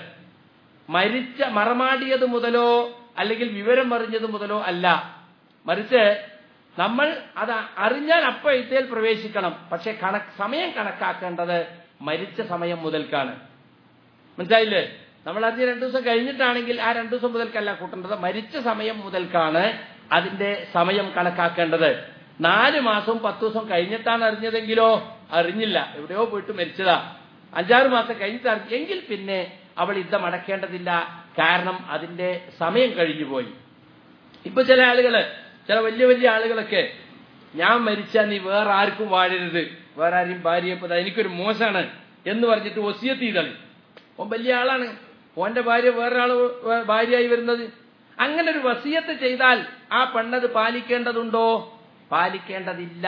മരിച്ച മറമാടിയത് മുതലോ അല്ലെങ്കിൽ വിവരം അറിഞ്ഞത് മുതലോ അല്ല മറിച്ച് നമ്മൾ അത് അറിഞ്ഞാൽ അപ്പ ഇദ്ദയിൽ പ്രവേശിക്കണം പക്ഷെ കണക്ക് സമയം കണക്കാക്കേണ്ടത് മരിച്ച സമയം മുതൽക്കാണ് മനസ്സിലായില്ലേ നമ്മൾ അറിഞ്ഞ രണ്ടു ദിവസം കഴിഞ്ഞിട്ടാണെങ്കിൽ ആ രണ്ടു ദിവസം മുതൽക്കല്ല കൂട്ടേണ്ടത് മരിച്ച സമയം മുതൽക്കാണ് അതിന്റെ സമയം കണക്കാക്കേണ്ടത് നാല് മാസവും പത്ത് ദിവസം കഴിഞ്ഞിട്ടാണ് അറിഞ്ഞതെങ്കിലോ അറിഞ്ഞില്ല എവിടെയോ പോയിട്ട് മരിച്ചതാ അഞ്ചാറ് മാസം കഴിഞ്ഞിട്ട് അറിഞ്ഞു എങ്കിൽ പിന്നെ അവൾ യുദ്ധം അടക്കേണ്ടതില്ല കാരണം അതിന്റെ സമയം കഴിഞ്ഞു പോയി ഇപ്പൊ ചില ആളുകള് ചില വലിയ വലിയ ആളുകളൊക്കെ ഞാൻ മരിച്ചാൽ നീ വേറെ ആർക്കും വാഴരുത് വേറെ ആരെയും ഭാര്യയെ പോലെ എനിക്കൊരു മോശമാണ് എന്ന് പറഞ്ഞിട്ട് ഒസിയത്ത് ചെയ്തളി ഓൻ വലിയ ആളാണ് ഓന്റെ ഭാര്യ വേറൊരാൾ ഭാര്യയായി വരുന്നത് അങ്ങനെ ഒരു വസിയത്ത് ചെയ്താൽ ആ പെണ്ണത് പാലിക്കേണ്ടതുണ്ടോ പാലിക്കേണ്ടതില്ല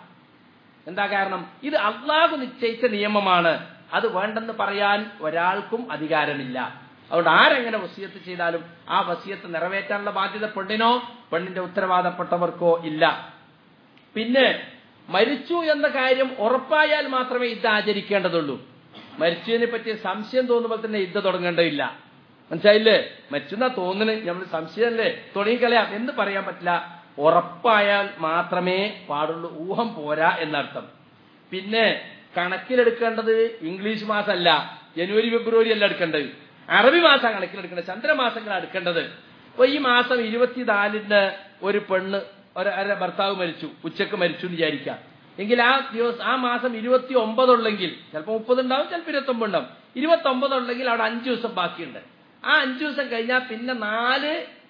എന്താ കാരണം ഇത് അള്ളാഹു നിശ്ചയിച്ച നിയമമാണ് അത് വേണ്ടെന്ന് പറയാൻ ഒരാൾക്കും അധികാരമില്ല അതുകൊണ്ട് ആരെങ്ങനെ വസിയത്ത് ചെയ്താലും ആ വസിയത്ത് നിറവേറ്റാനുള്ള ബാധ്യത പെണ്ണിനോ പെണ്ണിന്റെ ഉത്തരവാദപ്പെട്ടവർക്കോ ഇല്ല പിന്നെ മരിച്ചു എന്ന കാര്യം ഉറപ്പായാൽ മാത്രമേ ഇത് ആചരിക്കേണ്ടതുള്ളൂ മരിച്ചതിനെ പറ്റി സംശയം തോന്നുമ്പോൾ തന്നെ യുദ്ധ തുടങ്ങേണ്ടതില്ല മനസ്സിലായില്ലേ മരിച്ചെന്നാ തോന്നുന്നു നമ്മൾ സംശയമല്ലേ തുടങ്ങിക്കളയാം എന്ന് പറയാൻ പറ്റില്ല ഉറപ്പായാൽ മാത്രമേ പാടുള്ളൂ ഊഹം പോരാ എന്നർത്ഥം പിന്നെ കണക്കിലെടുക്കേണ്ടത് ഇംഗ്ലീഷ് മാസമല്ല ജനുവരി ഫെബ്രുവരി അല്ല എടുക്കേണ്ടത് അറബി മാസം കണക്കിലെടുക്കേണ്ടത് ചന്ദ്രമാസങ്ങളാണ് എടുക്കേണ്ടത് അപ്പൊ ഈ മാസം ഇരുപത്തിനാലിന് ഒരു പെണ്ണ് ഒരു ഒരു ഭർത്താവ് മരിച്ചു ഉച്ചക്ക് മരിച്ചു എന്ന് വിചാരിക്കാം എങ്കിൽ ആ ദിവസം ആ മാസം ഇരുപത്തി ഒമ്പതുള്ളെങ്കിൽ ചിലപ്പോൾ മുപ്പത് ഉണ്ടാവും ചിലപ്പോൾ ഇരുപത്തി ഒമ്പത് ഉണ്ടാവും ഇരുപത്തി ഒമ്പതുള്ളെങ്കിൽ അവിടെ അഞ്ചു ദിവസം ബാക്കിയുണ്ട് ആ അഞ്ചു ദിവസം കഴിഞ്ഞാൽ പിന്നെ നാല്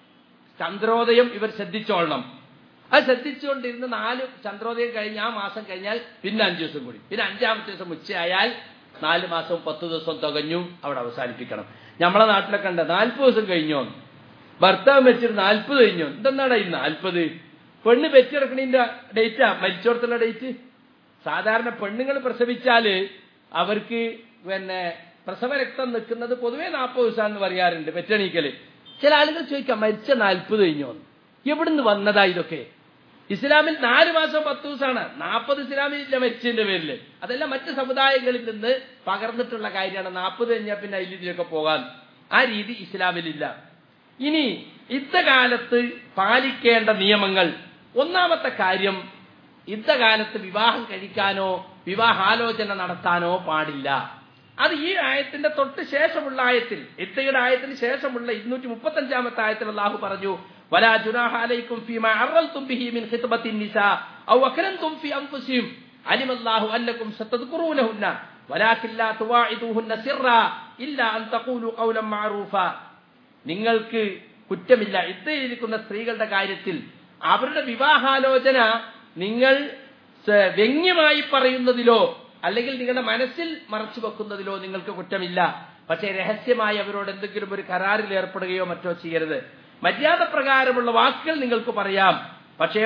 ചന്ദ്രോദയം ഇവർ ശ്രദ്ധിച്ചോളണം അത് ശ്രദ്ധിച്ചുകൊണ്ടിരുന്ന് നാല് ചന്ദ്രോദയം കഴിഞ്ഞ് ആ മാസം കഴിഞ്ഞാൽ പിന്നെ അഞ്ചു ദിവസം കൂടി പിന്നെ അഞ്ചാമത്തെ ദിവസം ഉച്ചയായാൽ നാല് മാസവും പത്ത് ദിവസം തികഞ്ഞു അവിടെ അവസാനിപ്പിക്കണം നമ്മളെ നാട്ടിലൊക്കെ ഉണ്ട് നാൽപ്പത് ദിവസം കഴിഞ്ഞോ ഭർത്താവ് വെച്ചിട്ട് നാൽപ്പത് കഴിഞ്ഞോ എന്തെന്നാണ് ഈ നാൽപ്പത് പെണ്ണ് വെച്ചെടുക്കണതിന്റെ ഡേറ്റാ മരിച്ചോടത്തുള്ള ഡേറ്റ് സാധാരണ പെണ്ണുങ്ങൾ പ്രസവിച്ചാല് അവർക്ക് പിന്നെ പ്രസവ രക്തം നിൽക്കുന്നത് പൊതുവേ നാൽപ്പത് ദിവസമാണെന്ന് പറയാറുണ്ട് വെറ്റണീക്കല് ചില ആളുകൾ ചോദിക്കാം മരിച്ച നാൽപ്പത് കഴിഞ്ഞോ എവിടുന്ന് വന്നതാ ഇതൊക്കെ ഇസ്ലാമിൽ നാല് മാസം പത്ത് ദിവസമാണ് നാൽപ്പത് ഇസ്ലാമിൽ ഇല്ല മരിച്ചതിന്റെ പേരില് അതെല്ലാം മറ്റ് സമുദായങ്ങളിൽ നിന്ന് പകർന്നിട്ടുള്ള കാര്യമാണ് നാൽപ്പത് കഴിഞ്ഞാൽ പിന്നെ അതിലൊക്കെ പോകാൻ ആ രീതി ഇസ്ലാമിലില്ല ഇനി യുദ്ധകാലത്ത് പാലിക്കേണ്ട നിയമങ്ങൾ ഒന്നാമത്തെ കാര്യം യുദ്ധകാലത്ത് വിവാഹം കഴിക്കാനോ വിവാഹാലോചന നടത്താനോ പാടില്ല അത് ഈ ആയത്തിന്റെ തൊട്ട് ശേഷമുള്ള ആയത്തിൽ ഇത്തയുടെ ആയത്തിന് ശേഷമുള്ള ഇരുന്നൂറ്റി മുപ്പത്തി അഞ്ചാമത്തെ ആയത്തിൽ അള്ളാഹു പറഞ്ഞു ولا جناح عليكم فيما عرضتم به من خطبة النساء أو أكرمتم في أنفسهم علم الله أنكم ستذكرونهن ولكن لا تواعدوهن سرا إلا أن تقولوا قولا معروفا നിങ്ങൾക്ക് കുറ്റമില്ല ഇത്തയിരിക്കുന്ന സ്ത്രീകളുടെ കാര്യത്തിൽ അവരുടെ വിവാഹാലോചന നിങ്ങൾ സ- വ്യംഗ്യമായി പറയുന്നതിലോ അല്ലെങ്കിൽ നിങ്ങളുടെ മനസ്സിൽ മറച്ചു വെക്കുന്നതിലോ നിങ്ങൾക്ക് കുറ്റമില്ല പക്ഷേ രഹസ്യമായി അവരോട് എന്തെങ്കിലും ഒരു കരാറിൽ ഏർപ്പെടുകയോ മറ്റോ ചെയ്യരുത് മര്യാദ പ്രകാരമുള്ള വാക്കുകൾ നിങ്ങൾക്ക് പറയാം പക്ഷേ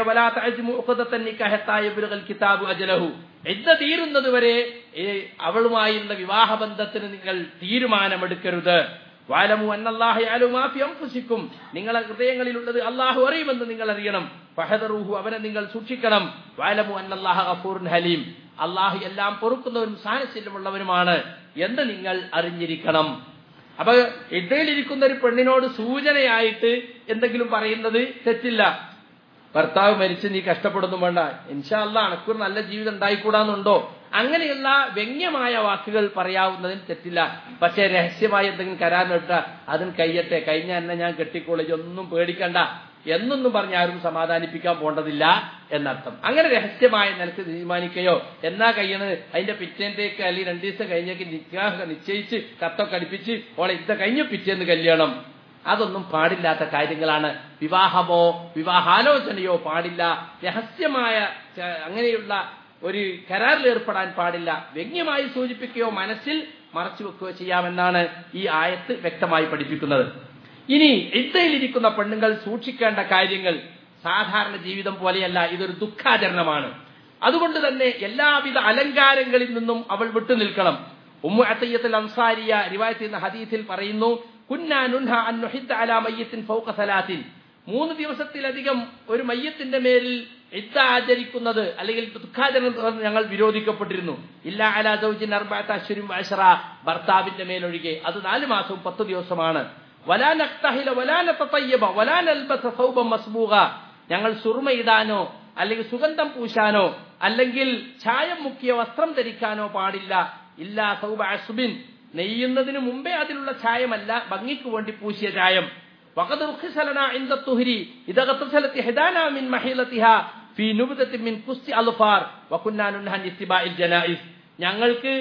കിതാബു അജലഹു എന്ന തീരുന്നത് വരെ അവളുമായുള്ള വിവാഹബന്ധത്തിന് നിങ്ങൾ തീരുമാനമെടുക്കരുത് വാലമു അന്നല്ലാഹുമാഫിക്കും നിങ്ങളെ ഹൃദയങ്ങളിലുള്ളത് അള്ളാഹു അറിയുമെന്ന് നിങ്ങൾ അറിയണം ഫഹദറൂഹു അവനെ നിങ്ങൾ സൂക്ഷിക്കണം വാലമു അന്നല്ലാഹ ഗഫൂറുൻ ഹലീം അള്ളാഹു എല്ലാം പൊറുക്കുന്നവരും സാഹചര്യമുള്ളവരുമാണ് എന്ന് നിങ്ങൾ അറിഞ്ഞിരിക്കണം അപ്പൊ ഇടയിലിരിക്കുന്ന ഒരു പെണ്ണിനോട് സൂചനയായിട്ട് എന്തെങ്കിലും പറയുന്നത് തെറ്റില്ല ഭർത്താവ് മരിച്ച് നീ കഷ്ടപ്പെടുന്നു വേണ്ട ഇൻഷാ അല്ല അണക്കൂർ നല്ല ജീവിതം ഉണ്ടായിക്കൂടാന്നുണ്ടോ അങ്ങനെയുള്ള വ്യംഗ്യമായ വാക്കുകൾ പറയാവുന്നതിന് തെറ്റില്ല പക്ഷേ രഹസ്യമായി എന്തെങ്കിലും കരാറിനിട്ട അതിന് കയ്യട്ടെ കഴിഞ്ഞ എന്നെ ഞാൻ കെട്ടിക്കോളേജ് ഒന്നും പേടിക്കണ്ട എന്നൊന്നും പറഞ്ഞ് ആരും സമാധാനിപ്പിക്കാൻ പോണ്ടതില്ല എന്നർത്ഥം അങ്ങനെ രഹസ്യമായ നിലക്ക് തീരുമാനിക്കുകയോ എന്നാ കഴിയണത് അതിന്റെ പിറ്റേന്തേക്ക് അല്ലെങ്കിൽ രണ്ടു ദിവസം കഴിഞ്ഞേക്ക് നിക്കാഹ് നിശ്ചയിച്ച് കത്തൊക്കെ അടുപ്പിച്ച് ഓളെ ഇത്ത കഴിഞ്ഞ പിറ്റേന്ന് കല്യാണം അതൊന്നും പാടില്ലാത്ത കാര്യങ്ങളാണ് വിവാഹമോ വിവാഹാലോചനയോ പാടില്ല രഹസ്യമായ അങ്ങനെയുള്ള ഒരു കരാറിൽ ഏർപ്പെടാൻ പാടില്ല വ്യംഗ്യമായി സൂചിപ്പിക്കുകയോ മനസ്സിൽ മറച്ചു വെക്കുകയോ ചെയ്യാമെന്നാണ് ഈ ആയത്ത് വ്യക്തമായി പഠിപ്പിക്കുന്നത് ഇനി ഇദ്ദയിലിരിക്കുന്ന പെണ്ണുങ്ങൾ സൂക്ഷിക്കേണ്ട കാര്യങ്ങൾ സാധാരണ ജീവിതം പോലെയല്ല ഇതൊരു ദുഃഖാചരണമാണ് അതുകൊണ്ട് തന്നെ എല്ലാവിധ അലങ്കാരങ്ങളിൽ നിന്നും അവൾ വിട്ടുനിൽക്കണം ഉമ്മു അത്തയ്യത്തിൽ അൻസാരിയ റിവായത്ത് എന്ന ഹദീസിൽ പറയുന്നു മൂന്ന് ദിവസത്തിലധികം ഒരു മയ്യത്തിന്റെ മേലിൽ ഇദ്ദ ആചരിക്കുന്നത് അല്ലെങ്കിൽ ദുഃഖാചരണം ഞങ്ങൾ വിരോധിക്കപ്പെട്ടിരുന്നു ഇല്ല അലാ സൗജിൻ അർബാത്ത അശ്വരും അഷറ ഭർത്താവിന്റെ മേലൊഴികെ അത് നാല് മാസവും പത്ത് ദിവസമാണ് ഞങ്ങൾ സുർമയിടാനോ അല്ലെങ്കിൽ സുഗന്ധം പൂശാനോ അല്ലെങ്കിൽ ചായം മുക്കിയ വസ്ത്രം ധരിക്കാനോ പാടില്ല ഇല്ലാ സൗബ അസുബിൻ നെയ്യുന്നതിന് മുമ്പേ അതിലുള്ള ചായമല്ല ഭംഗിക്ക് വേണ്ടി പൂശിയ ചായം وقد رخص لنا عند الطهر إذا اغتسلت إحدانا من محيلتها في نبذة من قسط أظفار وكنا ننهى عن اتباع الجنائز ഞങ്ങൾക്ക്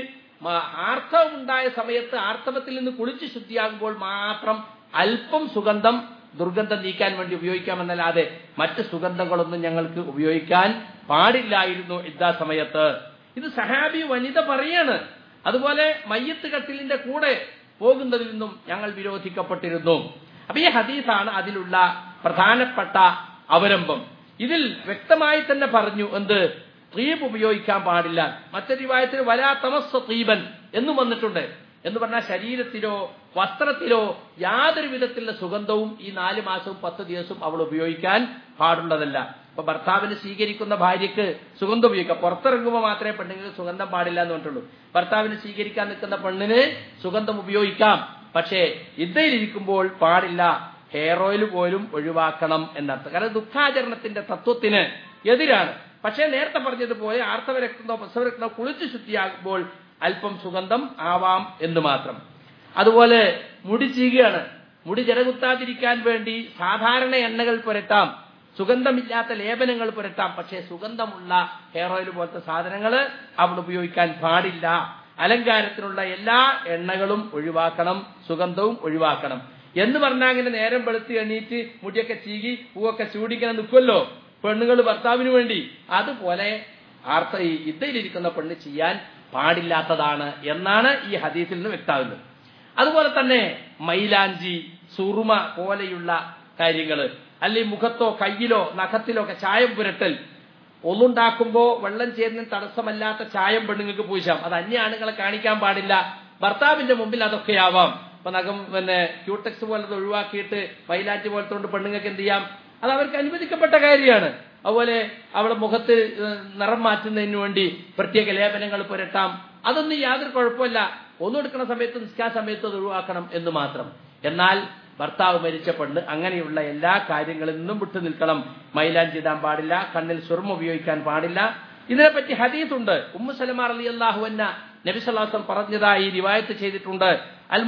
ആർത്തവം ഉണ്ടായ സമയത്ത് ആർത്തവത്തിൽ നിന്ന് കുളിച്ച് ശുദ്ധിയാകുമ്പോൾ മാത്രം അല്പം സുഗന്ധം ദുർഗന്ധം നീക്കാൻ വേണ്ടി ഉപയോഗിക്കാമെന്നല്ലാതെ മറ്റ് സുഗന്ധങ്ങളൊന്നും ഞങ്ങൾക്ക് ഉപയോഗിക്കാൻ പാടില്ലായിരുന്നു ഇദ്ദാ സമയത്ത് ഇത് സഹാബി വനിത പറയാണ് അതുപോലെ മയ്യത്ത് കട്ടിലിന്റെ കൂടെ പോകുന്നതിൽ നിന്നും ഞങ്ങൾ വിരോധിക്കപ്പെട്ടിരുന്നു അപ്പൊ ഈ ഹദീസാണ് അതിലുള്ള പ്രധാനപ്പെട്ട അവലംബം ഇതിൽ വ്യക്തമായി തന്നെ പറഞ്ഞു എന്ത് തീബ് ഉപയോഗിക്കാൻ പാടില്ല മറ്റൊരു രൂപായത്തിൽ വലാ തമസ്സ തീബൻ എന്നും വന്നിട്ടുണ്ട് എന്ന് പറഞ്ഞാൽ ശരീരത്തിലോ വസ്ത്രത്തിലോ യാതൊരു വിധത്തിലുള്ള സുഗന്ധവും ഈ നാല് മാസവും പത്ത് ദിവസവും അവൾ ഉപയോഗിക്കാൻ പാടുള്ളതല്ല അപ്പൊ ഭർത്താവിന് സ്വീകരിക്കുന്ന ഭാര്യയ്ക്ക് സുഗന്ധം ഉപയോഗിക്കാം പുറത്തിറങ്ങുമ്പോൾ മാത്രമേ പെണ്ണുങ്ങൾക്ക് സുഗന്ധം പാടില്ല എന്ന് പറഞ്ഞിട്ടുള്ളൂ ഭർത്താവിന് സ്വീകരിക്കാൻ നിൽക്കുന്ന പെണ്ണിന് സുഗന്ധം ഉപയോഗിക്കാം പക്ഷേ ഇദ്ദയിലിരിക്കുമ്പോൾ പാടില്ല ഹെയർ ഓയിൽ പോലും ഒഴിവാക്കണം എന്നർത്ഥം കാരണം ദുഃഖാചരണത്തിന്റെ തത്വത്തിന് എതിരാണ് പക്ഷേ നേരത്തെ പറഞ്ഞതുപോലെ ആർത്തവരക്തമോ പ്രസവരക്തമോ കുളിച്ച് ശുദ്ധിയാകുമ്പോൾ അല്പം സുഗന്ധം ആവാം എന്ന് മാത്രം അതുപോലെ മുടി ചീകുകയാണ് മുടി ജലകുത്താതിരിക്കാൻ വേണ്ടി സാധാരണ എണ്ണകൾ പുരട്ടാം സുഗന്ധമില്ലാത്ത ലേപനങ്ങൾ പുരട്ടാം പക്ഷേ സുഗന്ധമുള്ള ഹെയർ ഓയിൽ പോലത്തെ സാധനങ്ങൾ അവിടെ ഉപയോഗിക്കാൻ പാടില്ല അലങ്കാരത്തിനുള്ള എല്ലാ എണ്ണകളും ഒഴിവാക്കണം സുഗന്ധവും ഒഴിവാക്കണം എന്ന് പറഞ്ഞാൽ അങ്ങനെ നേരം വെളുത്ത് എണീറ്റ് മുടിയൊക്കെ ചീകി പൂവൊക്കെ ചൂടിക്കണം നിൽക്കുമല്ലോ പെണ്ണുങ്ങൾ ഭർത്താവിന് വേണ്ടി അതുപോലെ ആർത്ത ഈ ഇദ്ദയിലിരിക്കുന്ന പെണ്ണ് ചെയ്യാൻ പാടില്ലാത്തതാണ് എന്നാണ് ഈ ഹദീസിൽ നിന്ന് വ്യക്തമാകുന്നത് അതുപോലെ തന്നെ മൈലാഞ്ചി സുറുമ പോലെയുള്ള കാര്യങ്ങൾ അല്ലെങ്കിൽ മുഖത്തോ കയ്യിലോ നഖത്തിലോ ഒക്കെ ചായം പുരട്ടൽ ഒന്നുണ്ടാക്കുമ്പോ വെള്ളം ചേരുന്നതിന് തടസ്സമല്ലാത്ത ചായം പെണ്ണുങ്ങൾക്ക് പൂശാം അത് അന്യ ആണുങ്ങളെ കാണിക്കാൻ പാടില്ല ഭർത്താവിന്റെ മുമ്പിൽ അതൊക്കെയാവാം ഇപ്പൊ നഖം പിന്നെ ക്യൂടെക്സ് പോലത്തെ ഒഴിവാക്കിയിട്ട് മൈലാഞ്ചി പോലത്തെ കൊണ്ട് പെണ്ണുങ്ങൾക്ക് എന്ത് ചെയ്യാം അത് അവർക്ക് അനുവദിക്കപ്പെട്ട കാര്യമാണ് അതുപോലെ അവളെ മുഖത്ത് നിറം മാറ്റുന്നതിന് വേണ്ടി പ്രത്യേക ലേപനങ്ങൾ പുരട്ടാം അതൊന്നും യാതൊരു കുഴപ്പമില്ല ഒന്നെടുക്കുന്ന സമയത്ത് നിസ്കാര സമയത്ത് അത് ഒഴിവാക്കണം എന്ന് മാത്രം എന്നാൽ ഭർത്താവ് മരിച്ച പെണ്ണ് അങ്ങനെയുള്ള എല്ലാ കാര്യങ്ങളിൽ നിന്നും വിട്ടു നിൽക്കണം മൈലാഞ്ചി ഇടാൻ പാടില്ല കണ്ണിൽ സ്വർമ്മ ഉപയോഗിക്കാൻ പാടില്ല ഇതിനെപ്പറ്റി ഹദീസുണ്ട് ഉമ്മു സലമാർ അലി അള്ളാഹു എന്ന നബിസല്ലാസം പറഞ്ഞതായി റിവായത്ത് ചെയ്തിട്ടുണ്ട് അൽ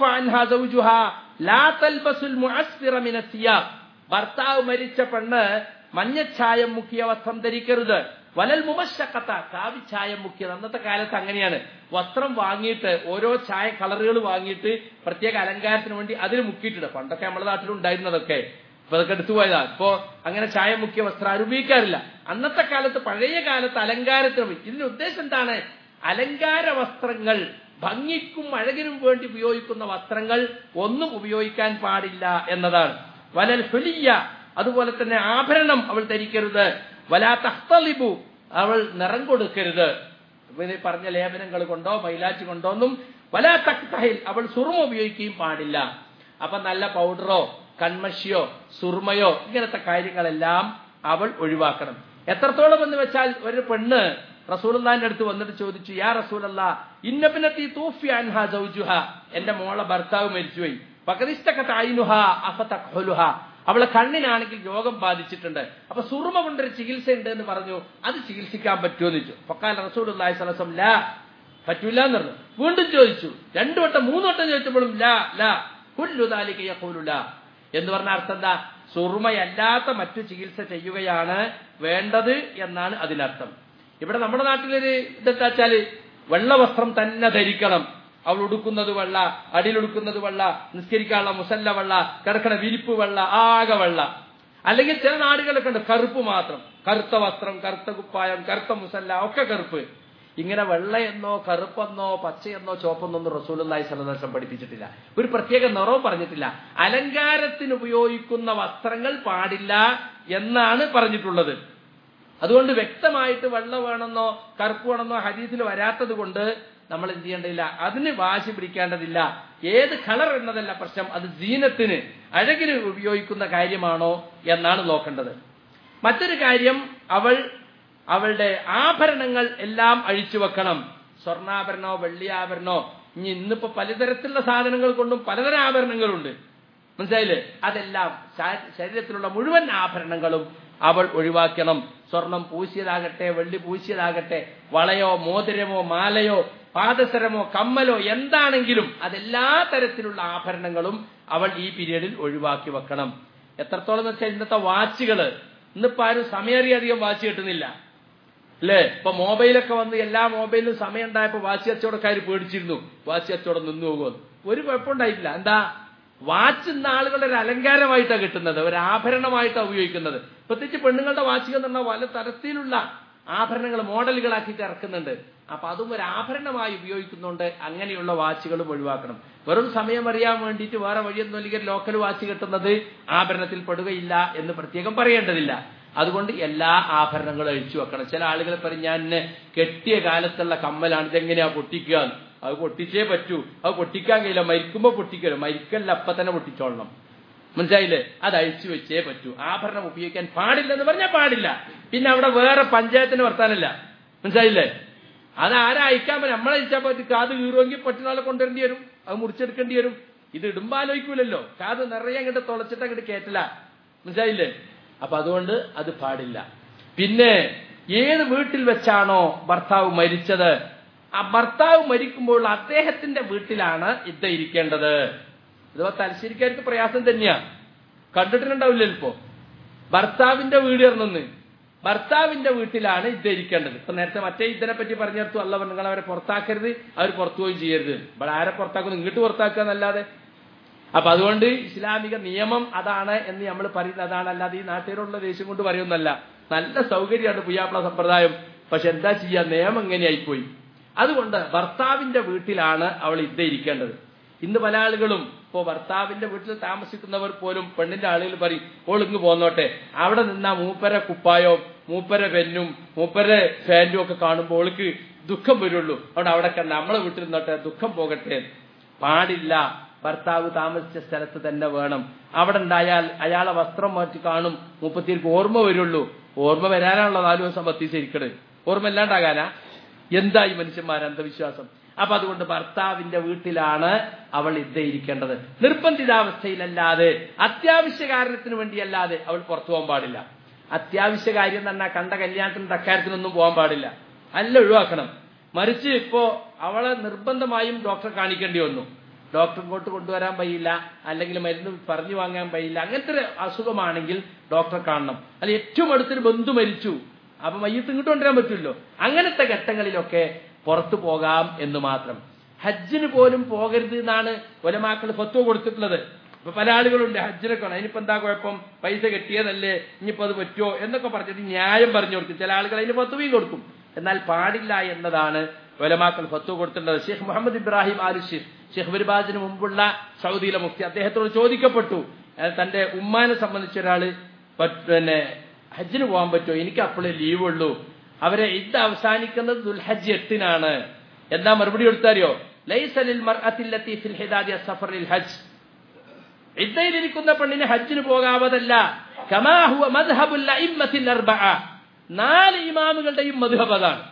ഭർത്താവ് മരിച്ച പെണ്ണ് മഞ്ഞച്ചായം മുക്കിയ വസ്ത്രം ധരിക്കരുത് വലൽ മുമശക്കത്ത കാവിച്ചായം മുക്കിയത് അന്നത്തെ കാലത്ത് അങ്ങനെയാണ് വസ്ത്രം വാങ്ങിയിട്ട് ഓരോ ചായ കളറുകൾ വാങ്ങിയിട്ട് പ്രത്യേക അലങ്കാരത്തിന് വേണ്ടി അതിൽ മുക്കിയിട്ടുണ്ട് പണ്ടൊക്കെ നമ്മുടെ നാട്ടിലുണ്ടായിരുന്നതൊക്കെ ഇപ്പൊ അതൊക്കെ എടുത്തു പോയതാ ഇപ്പോ അങ്ങനെ ചായ മുക്കിയ വസ്ത്രം ആരും ഉപയോഗിക്കാറില്ല അന്നത്തെ കാലത്ത് പഴയ കാലത്ത് അലങ്കാരത്തിന് ഇതിന്റെ ഉദ്ദേശം എന്താണ് അലങ്കാര വസ്ത്രങ്ങൾ ഭംഗിക്കും അഴകിനും വേണ്ടി ഉപയോഗിക്കുന്ന വസ്ത്രങ്ങൾ ഒന്നും ഉപയോഗിക്കാൻ പാടില്ല എന്നതാണ് വലൽ ഹുലിയ അതുപോലെ തന്നെ ആഭരണം അവൾ ധരിക്കരുത് വലാ തഹ്തലിബു അവൾ നിറം കൊടുക്കരുത് ഇവര് പറഞ്ഞ ലേപനങ്ങൾ കൊണ്ടോ മൈലാച്ചി കൊണ്ടോ ഒന്നും വലാ തക്തഹിൽ അവൾ സുറുമ ഉപയോഗിക്കുകയും പാടില്ല അപ്പൊ നല്ല പൗഡറോ കൺമഷിയോ സുർമയോ ഇങ്ങനത്തെ കാര്യങ്ങളെല്ലാം അവൾ ഒഴിവാക്കണം എത്രത്തോളം എന്ന് വെച്ചാൽ ഒരു പെണ്ണ് റസൂലുള്ളാന്റെ അടുത്ത് വന്നിട്ട് ചോദിച്ചു യാ റസൂലല്ല ഇന്നബിനത്തി തൂഫി അൻഹ സൗജുഹ എന്റെ മോളെ ഭർത്താവ് മരിച്ചുപോയി പകതിഷ്ടക്കത്ത് ഐനുഹ അഫതഖുലുഹ അവളെ കണ്ണിനാണെങ്കിൽ രോഗം ബാധിച്ചിട്ടുണ്ട് അപ്പൊ സുറുമ കൊണ്ടൊരു ചികിത്സ ഉണ്ട് എന്ന് പറഞ്ഞു അത് ചികിത്സിക്കാൻ പറ്റുമോ എന്ന് ചോദിച്ചു ഫക്കാൽ റസൂലുള്ളാഹി സ്വല്ലല്ലാഹു അലൈഹി വസല്ലം ലാ പറ്റൂല എന്ന് പറഞ്ഞു വീണ്ടും ചോദിച്ചു രണ്ടു വട്ടം മൂന്ന് വട്ടം ചോദിച്ചപ്പോഴും ലാ ലാ കുല്ലു ദാലിക യഖൂലു ലാ എന്ന് പറഞ്ഞ അർത്ഥം എന്താ സുറുമയല്ലാത്ത മറ്റു ചികിത്സ ചെയ്യുകയാണ് വേണ്ടത് എന്നാണ് അതിനർത്ഥം ഇവിടെ നമ്മുടെ നാട്ടിലൊരു ഇതെന്താ വെച്ചാല് വെള്ള വസ്ത്രം തന്നെ ധരിക്കണം അവൾ ഉടുക്കുന്നത് വെള്ള അടിയിലുടുക്കുന്നത് വെള്ള നിസ്കരിക്കാനുള്ള മുസല്ല വെള്ള കിടക്കണ വിരിപ്പ് വെള്ള ആകെ വെള്ള അല്ലെങ്കിൽ ചില നാടുകളൊക്കെ ഉണ്ട് കറുപ്പ് മാത്രം കറുത്ത വസ്ത്രം കറുത്ത കുപ്പായം കറുത്ത മുസല്ല ഒക്കെ കറുപ്പ് ഇങ്ങനെ വെള്ളയെന്നോ കറുപ്പെന്നോ പച്ചയെന്നോ ചുവപ്പെന്നോ ഒന്നും റസൂലി സലദർശം പഠിപ്പിച്ചിട്ടില്ല ഒരു പ്രത്യേക നിറവും പറഞ്ഞിട്ടില്ല അലങ്കാരത്തിന് ഉപയോഗിക്കുന്ന വസ്ത്രങ്ങൾ പാടില്ല എന്നാണ് പറഞ്ഞിട്ടുള്ളത് അതുകൊണ്ട് വ്യക്തമായിട്ട് വെള്ള വേണമെന്നോ കറുപ്പ് വേണമെന്നോ ഹദീസിൽ വരാത്തത് കൊണ്ട് നമ്മൾ എന്ത് ചെയ്യേണ്ടതില്ല അതിന് വാശി പിടിക്കേണ്ടതില്ല ഏത് കളർ എന്നതല്ല പ്രശ്നം അത് ജീനത്തിന് അഴകിന് ഉപയോഗിക്കുന്ന കാര്യമാണോ എന്നാണ് നോക്കേണ്ടത് മറ്റൊരു കാര്യം അവൾ അവളുടെ ആഭരണങ്ങൾ എല്ലാം അഴിച്ചു വെക്കണം സ്വർണ്ണാഭരണോ വെള്ളിയാഭരണോ ഇനി ഇന്നിപ്പോ പലതരത്തിലുള്ള സാധനങ്ങൾ കൊണ്ടും പലതരം ആഭരണങ്ങളുണ്ട് മനസ്സിലായില്ലേ അതെല്ലാം ശരീരത്തിലുള്ള മുഴുവൻ ആഭരണങ്ങളും അവൾ ഒഴിവാക്കണം സ്വർണം പൂശിയതാകട്ടെ വെള്ളി പൂശിയതാകട്ടെ വളയോ മോതിരമോ മാലയോ പാദസരമോ കമ്മലോ എന്താണെങ്കിലും അതെല്ലാ തരത്തിലുള്ള ആഭരണങ്ങളും അവൾ ഈ പീരീഡിൽ ഒഴിവാക്കി വെക്കണം എത്രത്തോളം എന്ന് വെച്ചാൽ ഇന്നത്തെ വാച്ചുകള് ഇന്നിപ്പോ ആരും സമയമറിയധികം വാച്ച് കിട്ടുന്നില്ല അല്ലേ ഇപ്പൊ മൊബൈലൊക്കെ വന്ന് എല്ലാ മൊബൈലിലും സമയം ഉണ്ടായപ്പോ വാച്ച് കച്ചവടക്കാർ പേടിച്ചിരുന്നു വാച്ച് കച്ചവടം നിന്നു പോകുമെന്ന് ഒരു കുഴപ്പമുണ്ടായിട്ടില്ല എന്താ വാച്ച് ഇന്ന് ആളുകളുടെ ഒരു അലങ്കാരമായിട്ടാണ് കിട്ടുന്നത് ഒരു ആഭരണമായിട്ടാണ് ഉപയോഗിക്കുന്നത് പ്രത്യേകിച്ച് പെണ്ണുങ്ങളുടെ വാച്ചുകൾ എന്ന് പറഞ്ഞാൽ പല തരത്തിലുള്ള ആഭരണങ്ങൾ മോഡലുകളാക്കിയിട്ട് ഇറക്കുന്നുണ്ട് അപ്പൊ അതും ഒരു ആഭരണമായി ഉപയോഗിക്കുന്നുണ്ട് അങ്ങനെയുള്ള വാച്ചുകളും ഒഴിവാക്കണം വെറും സമയം അറിയാൻ വേണ്ടിയിട്ട് വേറെ വഴിയൊന്നും അല്ലെങ്കിൽ ലോക്കൽ വാച്ച് കിട്ടുന്നത് ആഭരണത്തിൽ പെടുകയില്ല എന്ന് പ്രത്യേകം പറയേണ്ടതില്ല അതുകൊണ്ട് എല്ലാ ആഭരണങ്ങളും അഴിച്ചു വെക്കണം ചില ആളുകൾ പറയും ഞാൻ കെട്ടിയ കാലത്തുള്ള കമ്മലാണ് ഇതെങ്ങനെയാ പൊട്ടിക്കുക അത് പൊട്ടിച്ചേ പറ്റൂ അത് പൊട്ടിക്കാൻ കഴിയില്ല മരിക്കുമ്പോ പൊട്ടിക്കല്ലോ മരിക്കല്ല അപ്പൊ തന്നെ പൊട്ടിച്ചോളണം മനസ്സിലായില്ലേ അത് അഴിച്ചു വെച്ചേ പറ്റൂ ആഭരണം ഉപയോഗിക്കാൻ പാടില്ലെന്ന് പറഞ്ഞാൽ പാടില്ല പിന്നെ അവിടെ വേറെ പഞ്ചായത്തിന് വർത്താനല്ല മനസ്സിലായില്ലേ അത് ആരാ അയക്കാൻ പറ്റും നമ്മളെ അയച്ചാൽ പറ്റും കാത് കീറുമെങ്കിൽ പറ്റുന്നാളെ കൊണ്ടുവരേണ്ടി വരും അത് മുറിച്ചെടുക്കേണ്ടി വരും ഇത് ഇടുമ്പോ ആലോചിക്കൂലല്ലോ കാത് നിറയെ അങ്ങോട്ട് തുളച്ചിട്ട് അങ്ങോട്ട് കേട്ടില്ല മനസ്സിലായില്ലേ അപ്പൊ അതുകൊണ്ട് അത് പാടില്ല പിന്നെ ഏത് വീട്ടിൽ വെച്ചാണോ ഭർത്താവ് മരിച്ചത് ആ ഭർത്താവ് മരിക്കുമ്പോൾ അദ്ദേഹത്തിന്റെ വീട്ടിലാണ് ഇദ്ദ ഇരിക്കേണ്ടത് ഇതിപ്പോ തലശ്ശേരിക്കാർക്ക് പ്രയാസം തന്നെയാണ് കണ്ടിട്ടുണ്ടാവില്ല ഇപ്പോ ഭർത്താവിന്റെ വീട് ഇറങ്ങുന്നു ഭർത്താവിന്റെ വീട്ടിലാണ് ഇദ്ദ ഇരിക്കേണ്ടത് ഇപ്പൊ നേരത്തെ മറ്റേ ഇതിനെ പറ്റി പറഞ്ഞെടുത്തു അല്ല നിങ്ങൾ അവരെ പുറത്താക്കരുത് അവർ പുറത്തു പോയി ചെയ്യരുത് ഇവിടെ ആരെ പുറത്താക്കുന്നു ഇങ്ങോട്ട് പുറത്താക്കുക എന്നല്ലാതെ അപ്പൊ അതുകൊണ്ട് ഇസ്ലാമിക നിയമം അതാണ് എന്ന് നമ്മൾ പറയുന്നത് അതാണ് അല്ലാതെ ഈ നാട്ടിലുള്ള ദേഷ്യം കൊണ്ട് പറയുന്നല്ല നല്ല സൗകര്യമാണ് പുയ്യാപ്ല സമ്പ്രദായം പക്ഷെ എന്താ ചെയ്യാ നിയമം എങ്ങനെയായിപ്പോയി അതുകൊണ്ട് ഭർത്താവിന്റെ വീട്ടിലാണ് അവൾ ഇദ്ദ ഇരിക്കേണ്ടത് ഇന്ന് പല ആളുകളും ഇപ്പോ ഭർത്താവിന്റെ വീട്ടിൽ താമസിക്കുന്നവർ പോലും പെണ്ണിന്റെ ആളുകൾ പറയും ഓൾ ഇങ്ങ് പോന്നോട്ടെ അവിടെ നിന്നാ മൂപ്പര കുപ്പായോ മൂപ്പര പെന്നും മൂപ്പര ഫാൻറ്റും ഒക്കെ കാണുമ്പോൾ ഓൾക്ക് ദുഃഖം വരുള്ളൂ അവിടെ അവിടെ കണ്ട നമ്മളെ വീട്ടിൽ നിന്നോട്ടെ ദുഃഖം പോകട്ടെ പാടില്ല ഭർത്താവ് താമസിച്ച സ്ഥലത്ത് തന്നെ വേണം അവിടെ ഉണ്ടായാൽ അയാളെ വസ്ത്രം മാറ്റി കാണും മുപ്പത്തിയേക്ക് ഓർമ്മ വരുള്ളൂ ഓർമ്മ വരാനാണല്ലോ നാലു ദിവസം പത്തീസിരിക്കണ് ഓർമ്മ ഇല്ലാണ്ടാകാനാ എന്തായി മനുഷ്യന്മാർ അന്ധവിശ്വാസം അപ്പൊ അതുകൊണ്ട് ഭർത്താവിന്റെ വീട്ടിലാണ് അവൾ ഇരിക്കേണ്ടത് നിർബന്ധിതാവസ്ഥയിലല്ലാതെ അത്യാവശ്യ കാരണത്തിന് വേണ്ടിയല്ലാതെ അവൾ പുറത്തു പോകാൻ പാടില്ല അത്യാവശ്യ കാര്യം എന്ന് പറഞ്ഞാൽ കണ്ട കല്യാണത്തിനും തക്കാരത്തിനൊന്നും പോകാൻ പാടില്ല അല്ല ഒഴിവാക്കണം മറിച്ച് ഇപ്പോ അവളെ നിർബന്ധമായും ഡോക്ടറെ കാണിക്കേണ്ടി വന്നു ഡോക്ടർ ഇങ്ങോട്ട് കൊണ്ടുവരാൻ കഴിയില്ല അല്ലെങ്കിൽ മരുന്ന് പറഞ്ഞു വാങ്ങാൻ കഴിയില്ല അങ്ങനത്തെ ഒരു അസുഖമാണെങ്കിൽ ഡോക്ടറെ കാണണം അല്ല ഏറ്റവും അടുത്തൊരു ബന്ധു മരിച്ചു അപ്പൊ മയ്യത്ത് ഇങ്ങോട്ട് കൊണ്ടുവരാൻ പറ്റുമല്ലോ അങ്ങനത്തെ ഘട്ടങ്ങളിലൊക്കെ പുറത്തു പോകാം എന്ന് മാത്രം ഹജ്ജിന് പോലും പോകരുത് എന്നാണ് ഒലമാക്കൾ ഫത്വ കൊടുത്തിട്ടുള്ളത് ഇപ്പൊ പല ആളുകളുണ്ട് ഹജ്ജിനൊക്കെ അതിനിപ്പോ എന്താ കുഴപ്പം പൈസ കെട്ടിയതല്ലേ ഇനിയിപ്പോ അത് പറ്റുമോ എന്നൊക്കെ പറഞ്ഞിട്ട് ന്യായം പറഞ്ഞു കൊടുക്കും ചില ആളുകൾ അതിന് ഫത്വയും കൊടുക്കും എന്നാൽ പാടില്ല എന്നതാണ് ഒലമാക്കൾ ഫത്വ കൊടുത്തിട്ടുണ്ട് ഷെയ്ഖ് മുഹമ്മദ് ഇബ്രാഹിം ആലുഷിഫ് ഷെയ്ഖ് ബിർബാജിന് മുമ്പുള്ള സൗദിയിലെ മുക്തി അദ്ദേഹത്തോട് ചോദിക്കപ്പെട്ടു അയാൾ തന്റെ ഉമ്മാനെ സംബന്ധിച്ച ഒരാള് പറ്റ് പിന്നെ ഹജ്ജിന് പോകാൻ പറ്റുമോ എനിക്ക് അപ്പോഴേ ലീവ് ഉള്ളൂ അവരെ ഇത് അവസാനിക്കുന്നത് ദുൽഹജ്ജ് എട്ടിനാണ് എന്താ മറുപടി കൊടുത്താറിയോ ലൈസലിൽ മർഅത്തില്ലത്തി ഫിൽ ഹിദാദിയ സഫറിൽ ഹജ്ജ് ഇദ്ദയിലിരിക്കുന്ന പെണ്ണിന് ഹജ്ജിന് പോകാവതല്ല കമാഹുവ മദ്ഹബുൽ അഇമ്മത്തിൽ അർബഅ നാല് ഇമാമുകളുടെയും മദ്ഹബ് അതാണ്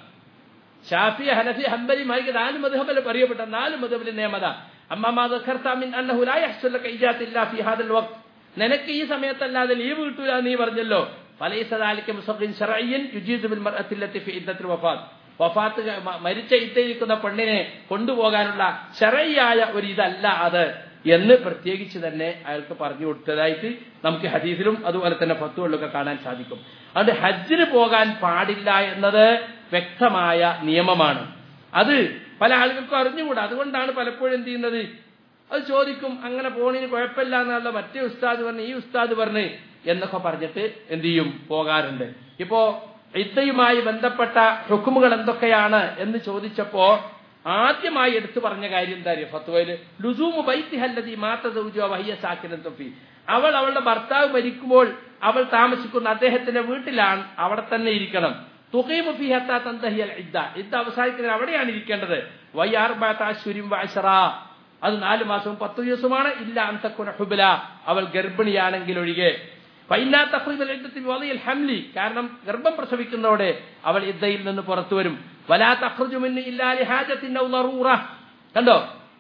ഷാഫി ഹനഫി ഹംബലി മൈക്ക് നാല് മദ്ഹബിൽ പറയപ്പെട്ട നാല് മദ്ഹബിൽ നിയമത അമ്മമാ ദഖർത മിൻ അന്നഹു ലാ യഹ്സുൽ ലക ഇജാത്ത് ഇല്ലാ ഫി ഹാദൽ വഖ്ത് നിനക്ക് ഈ സമയത്തല്ലാതെ ലീവ് കിട്ടൂല നീ പറഞ്ഞല്ലോ ഫലൈസ ദാലിക മുസഖിൻ ശർഇയ്യൻ യുജീസു ബിൽ മർഅത്തി അല്ലത്തി ഫി ഇദ്ദത്തിൽ വഫാത്ത് വഫാത്ത് ക- മ- മരിച്ച ഇത്തയിരിക്കുന്ന പെണ്ണിനെ കൊണ്ടുപോകാനുള്ള ശരയ്യായ ഒരു ഇതല്ല അത് എന്ന് പ്രത്യേകിച്ച് തന്നെ അയാൾക്ക് പറഞ്ഞു കൊടുത്തതായിട്ട് നമുക്ക് ഹദീസിലും അതുപോലെ തന്നെ ഫത്തുകളിലൊക്കെ കാണാൻ സാധിക്കും അതുകൊണ്ട് ഹജ്ജിന് പോകാൻ പാടില്ല എന്നത് വ്യക്തമായ നിയമമാണ് അത് പല ആളുകൾക്കും അറിഞ്ഞുകൂടാ അതുകൊണ്ടാണ് പലപ്പോഴും എന്ത് ചെയ്യുന്നത് അത് ചോദിക്കും അങ്ങനെ പോണിന് കുഴപ്പമില്ല എന്നുള്ള മറ്റേ ഉസ്താദ് പറഞ്ഞ് ഈ ഉസ്താദ് പറഞ്ഞ് എന്നൊക്കെ പറഞ്ഞിട്ട് എന്ത് ചെയ്യും പോകാറുണ്ട് ഇപ്പോ ഇദ്ദയുമായി ബന്ധപ്പെട്ട ഹുക്കുമുകൾ എന്തൊക്കെയാണ് എന്ന് ചോദിച്ചപ്പോ ആദ്യമായി എടുത്തു പറഞ്ഞ കാര്യം എന്താ അറിയോ ഫത്വയില് ലുസൂമു ബൈത്തിഹല്ലതി മാത്തദൗജോ വഹിയ സാക്കിനൻ തൊഫി അവൾ അവളുടെ ഭർത്താവ് മരിക്കുമ്പോൾ അവൾ താമസിക്കുന്ന അദ്ദേഹത്തിന്റെ വീട്ടിലാണ് അവിടെ തന്നെ ഇരിക്കണം തുകീമു ഫി ഹത്താ തന്തഹിയൽ ഇദ്ദ ഇദ്ദ അവസാനിക്കുന്നത് അവിടെയാണ് ഇരിക്കേണ്ടത് വയ്യാർബാത്താശുരിം വാശറ അത് നാല് മാസവും പത്ത് ദിവസമാണ് ഇല്ല അന്തക്കുന ഹുബല അവൾ ഗർഭിണിയാണെങ്കിൽ ഒഴികെ ഫൈനാ തഖ്രീബൽ ഇദ്ദത്തി ബിവദിൽ ഹംലി കാരണം ഗർഭം പ്രസവിക്കുന്നതോടെ അവൾ ഇദ്ദയിൽ നിന്ന് പുറത്തു വരും വലാ തഖ്റുജു മിൻ ഇല്ലാ ലിഹാജത്തിൻ ഔ ദറൂറ കണ്ടോ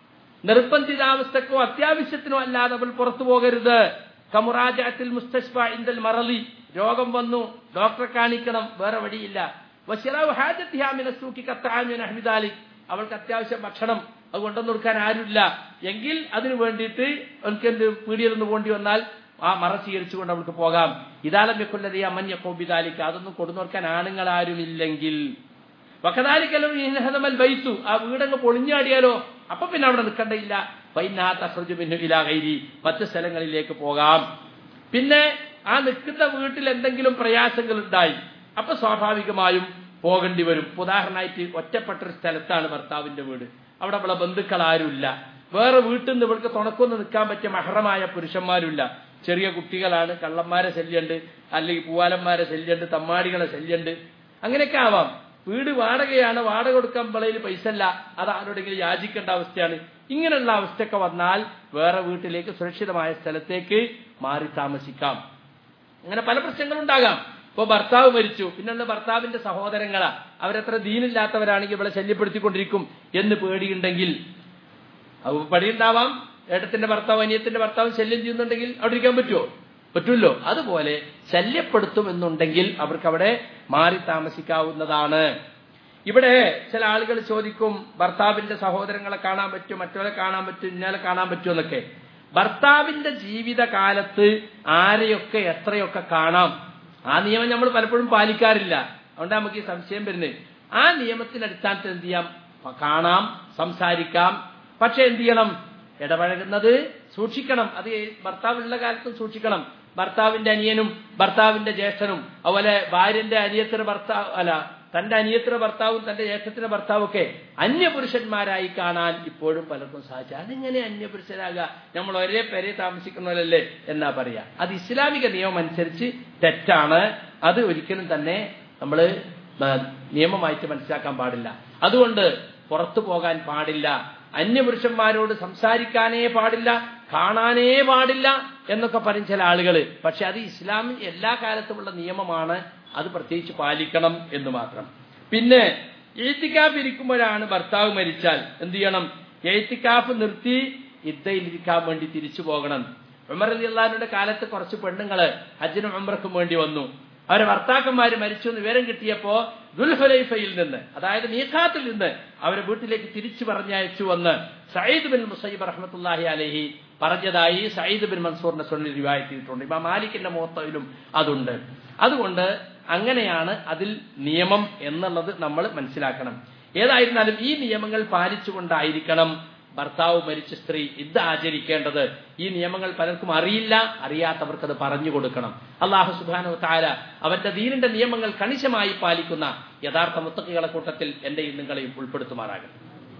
നിർബന്ധിതാവസ്ഥക്കോ അത്യാവശ്യത്തിനോ അല്ലാതെ അവൾ പുറത്തു പോകരുത് കമുറാജത്തിൽ മുസ്തഷ്ഫ ഇന്ദൽ മറലി രോഗം വന്നു ഡോക്ടറെ കാണിക്കണം വേറെ വഴിയില്ല വശിറാവ് ഹാജത്തിഹാ മിന സൂക്കി കത്താമിൻ അഹ്മിദാലി അവൾക്ക് അത്യാവശ്യം ഭക്ഷണം അത് കൊണ്ടുവന്ന് കൊടുക്കാൻ ആരുമില്ല എങ്കിൽ അതിനു വേണ്ടിയിട്ട് അവൾക്ക് എന്ത് പീടിയൊന്ന് പോണ്ടി വന്നാൽ ആ മറ സ്വീകരിച്ചുകൊണ്ട് അവൾക്ക് പോകാം ഇതാലം വെക്കൊല്ലതീ അമന്യ കോബിദാലിക്ക് അതൊന്നും കൊടുന്നു കൊടുക്കാൻ ആണുങ്ങൾ ആരുമില്ലെങ്കിൽ വക്കതാലിക്കലും ഇൻഹദമൽ ബൈത്തു ആ വീടങ്ങ് പൊളിഞ്ഞാടിയാലോ അപ്പൊ പിന്നെ അവിടെ നിൽക്കേണ്ടയില്ല വൈനാഥി മറ്റ് സ്ഥലങ്ങളിലേക്ക് പോകാം പിന്നെ ആ നിൽക്കുന്ന വീട്ടിൽ എന്തെങ്കിലും പ്രയാസങ്ങൾ ഉണ്ടായി അപ്പൊ സ്വാഭാവികമായും പോകേണ്ടി വരും ഇപ്പൊ ഉദാഹരണമായിട്ട് ഒറ്റപ്പെട്ടൊരു സ്ഥലത്താണ് ഭർത്താവിന്റെ വീട് അവിടെ അവളെ ബന്ധുക്കൾ ആരുമില്ല വേറെ വീട്ടിൽ നിന്ന് ഇവൾക്ക് തുണക്കൊന്ന് നിൽക്കാൻ പറ്റിയ മഹറമായ പുരുഷന്മാരുമില്ല ചെറിയ കുട്ടികളാണ് കള്ളന്മാരെ ശല്യമുണ്ട് അല്ലെങ്കിൽ പൂവാലന്മാരെ ശല്യമുണ്ട് തമ്മാടികളെ ശല്യമുണ്ട് അങ്ങനെയൊക്കെ ആവാം വീട് വാടകയാണ് വാടക കൊടുക്കാൻ വിളയിൽ പൈസ അല്ല അത് ആരോടെങ്കിലും യാചിക്കേണ്ട അവസ്ഥയാണ് ഇങ്ങനെയുള്ള അവസ്ഥയൊക്കെ വന്നാൽ വേറെ വീട്ടിലേക്ക് സുരക്ഷിതമായ സ്ഥലത്തേക്ക് മാറി താമസിക്കാം അങ്ങനെ പല പ്രശ്നങ്ങളുണ്ടാകാം ഇപ്പൊ ഭർത്താവ് മരിച്ചു പിന്നുള്ള ഭർത്താവിന്റെ സഹോദരങ്ങളാ അവരെത്ര ദീനില്ലാത്തവരാണെങ്കിൽ ഇവിടെ ശല്യപ്പെടുത്തിക്കൊണ്ടിരിക്കും എന്ന് പേടിയുണ്ടെങ്കിൽ അത് പടിയുണ്ടാവാം ഏട്ടത്തിന്റെ ഭർത്താവ് അനിയത്തിന്റെ ഭർത്താവ് ശല്യം ചെയ്യുന്നുണ്ടെങ്കിൽ അവിടെ ഇരിക്കാൻ പറ്റുമോ പറ്റുമല്ലോ അതുപോലെ ശല്യപ്പെടുത്തും എന്നുണ്ടെങ്കിൽ അവർക്ക് അവിടെ മാറി താമസിക്കാവുന്നതാണ് ഇവിടെ ചില ആളുകൾ ചോദിക്കും ഭർത്താവിന്റെ സഹോദരങ്ങളെ കാണാൻ പറ്റും മറ്റവരെ കാണാൻ പറ്റും ഇന്നലെ കാണാൻ പറ്റുമോ എന്നൊക്കെ ഭർത്താവിന്റെ ജീവിതകാലത്ത് ആരെയൊക്കെ എത്രയൊക്കെ കാണാം ആ നിയമം നമ്മൾ പലപ്പോഴും പാലിക്കാറില്ല അതുകൊണ്ട് നമുക്ക് ഈ സംശയം വരുന്നത് ആ നിയമത്തിന്റെ അടിസ്ഥാനത്തിൽ എന്ത് ചെയ്യാം കാണാം സംസാരിക്കാം പക്ഷെ എന്ത് ചെയ്യണം ഇടപഴകുന്നത് സൂക്ഷിക്കണം അത് ഭർത്താവുള്ള കാലത്തും സൂക്ഷിക്കണം ഭർത്താവിന്റെ അനിയനും ഭർത്താവിന്റെ ജ്യേഷ്ഠനും അതുപോലെ ഭാര്യന്റെ അനിയത്തിന് ഭർത്താവ് അല്ല തന്റെ അനിയത്തിന് ഭർത്താവും തന്റെ ജ്യേഷ്ഠത്തിന്റെ ഭർത്താവും ഒക്കെ അന്യപുരുഷന്മാരായി കാണാൻ ഇപ്പോഴും പലർക്കും സാധിച്ചു അതെങ്ങനെ അന്യപുരുഷരാകുക നമ്മൾ ഒരേ പേരെ താമസിക്കുന്നവരല്ലേ എന്നാ പറയാ അത് ഇസ്ലാമിക നിയമം അനുസരിച്ച് തെറ്റാണ് അത് ഒരിക്കലും തന്നെ നമ്മൾ നിയമമായിട്ട് മനസ്സിലാക്കാൻ പാടില്ല അതുകൊണ്ട് പുറത്തു പോകാൻ പാടില്ല അന്യപുരുഷന്മാരോട് സംസാരിക്കാനേ പാടില്ല കാണാനേ പാടില്ല എന്നൊക്കെ പറയും ചില ആളുകൾ പക്ഷെ അത് ഇസ്ലാമിൽ എല്ലാ കാലത്തുമുള്ള നിയമമാണ് അത് പ്രത്യേകിച്ച് പാലിക്കണം എന്ന് മാത്രം പിന്നെ എഴുത്തിക്കാഫ് ഇരിക്കുമ്പോഴാണ് ഭർത്താവ് മരിച്ചാൽ എന്ത് ചെയ്യണം എഴുത്തിക്കാഫ് നിർത്തി ഇദ്ദയിലിരിക്കാൻ വേണ്ടി തിരിച്ചു പോകണം ഉമർ അലി അള്ളഹാനുടെ കാലത്ത് കുറച്ച് പെണ്ണുങ്ങള് ഹജ്ജിനും ഉമർക്കും വേണ്ടി വന്നു അവരെ ഭർത്താക്കന്മാര് മരിച്ചു എന്ന് വിവരം കിട്ടിയപ്പോ ദുൽഹുലൈഫയിൽ നിന്ന് അതായത് മീഖാത്തിൽ നിന്ന് അവരെ വീട്ടിലേക്ക് തിരിച്ചു പറഞ്ഞയച്ചു വന്ന് സയ്യിദ് ബിൻ മുസൈബ് റഹ്മത്തുല്ലാഹി അലഹി പറഞ്ഞതായി സയ്യിദ് ബിൻ മൻസൂറിന്റെ സ്വന്നിൽ റിവായത്തിയിട്ടുണ്ട് ഇമാം മാലിക്കിന്റെ മുഹത്തയിലും അതുണ്ട് അതുകൊണ്ട് അങ്ങനെയാണ് അതിൽ നിയമം എന്നുള്ളത് നമ്മൾ മനസ്സിലാക്കണം ഏതായിരുന്നാലും ഈ നിയമങ്ങൾ പാലിച്ചുകൊണ്ടായിരിക്കണം ഭർത്താവ് മരിച്ച സ്ത്രീ ഇത് ആചരിക്കേണ്ടത് ഈ നിയമങ്ങൾ പലർക്കും അറിയില്ല അറിയാത്തവർക്ക് അത് പറഞ്ഞു കൊടുക്കണം അള്ളാഹു സുബാനു താര അവന്റെ ദീനിന്റെ നിയമങ്ങൾ കണിശമായി പാലിക്കുന്ന യഥാർത്ഥ മുത്തക്കികളെ കൂട്ടത്തിൽ എന്റെയും നിങ്ങളെയും ഉൾപ്പെടുത്തുമാറാകണം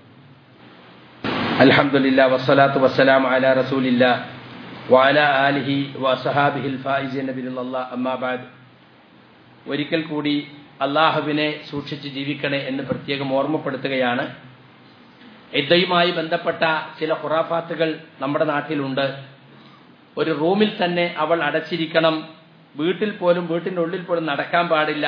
അൽഹംദുലില്ലാ വസ്സലാത്തു വസ്സലാം അലാ റസൂലില്ലാ വഅലാ ആലിഹി വസഹാബിഹിൽ ഫായിസിൻ നബിയുല്ലാ അമ്മാ ബഅദ് ഒരിക്കൽ കൂടി അള്ളാഹുവിനെ സൂക്ഷിച്ച് ജീവിക്കണേ എന്ന് പ്രത്യേകം ഓർമ്മപ്പെടുത്തുകയാണ് ഇദ്ദയുമായി ബന്ധപ്പെട്ട ചില ഖുറാഫാത്തുകൾ നമ്മുടെ നാട്ടിലുണ്ട് ഒരു റൂമിൽ തന്നെ അവൾ അടച്ചിരിക്കണം വീട്ടിൽ പോലും വീട്ടിൻ്റെ ഉള്ളിൽ പോലും നടക്കാൻ പാടില്ല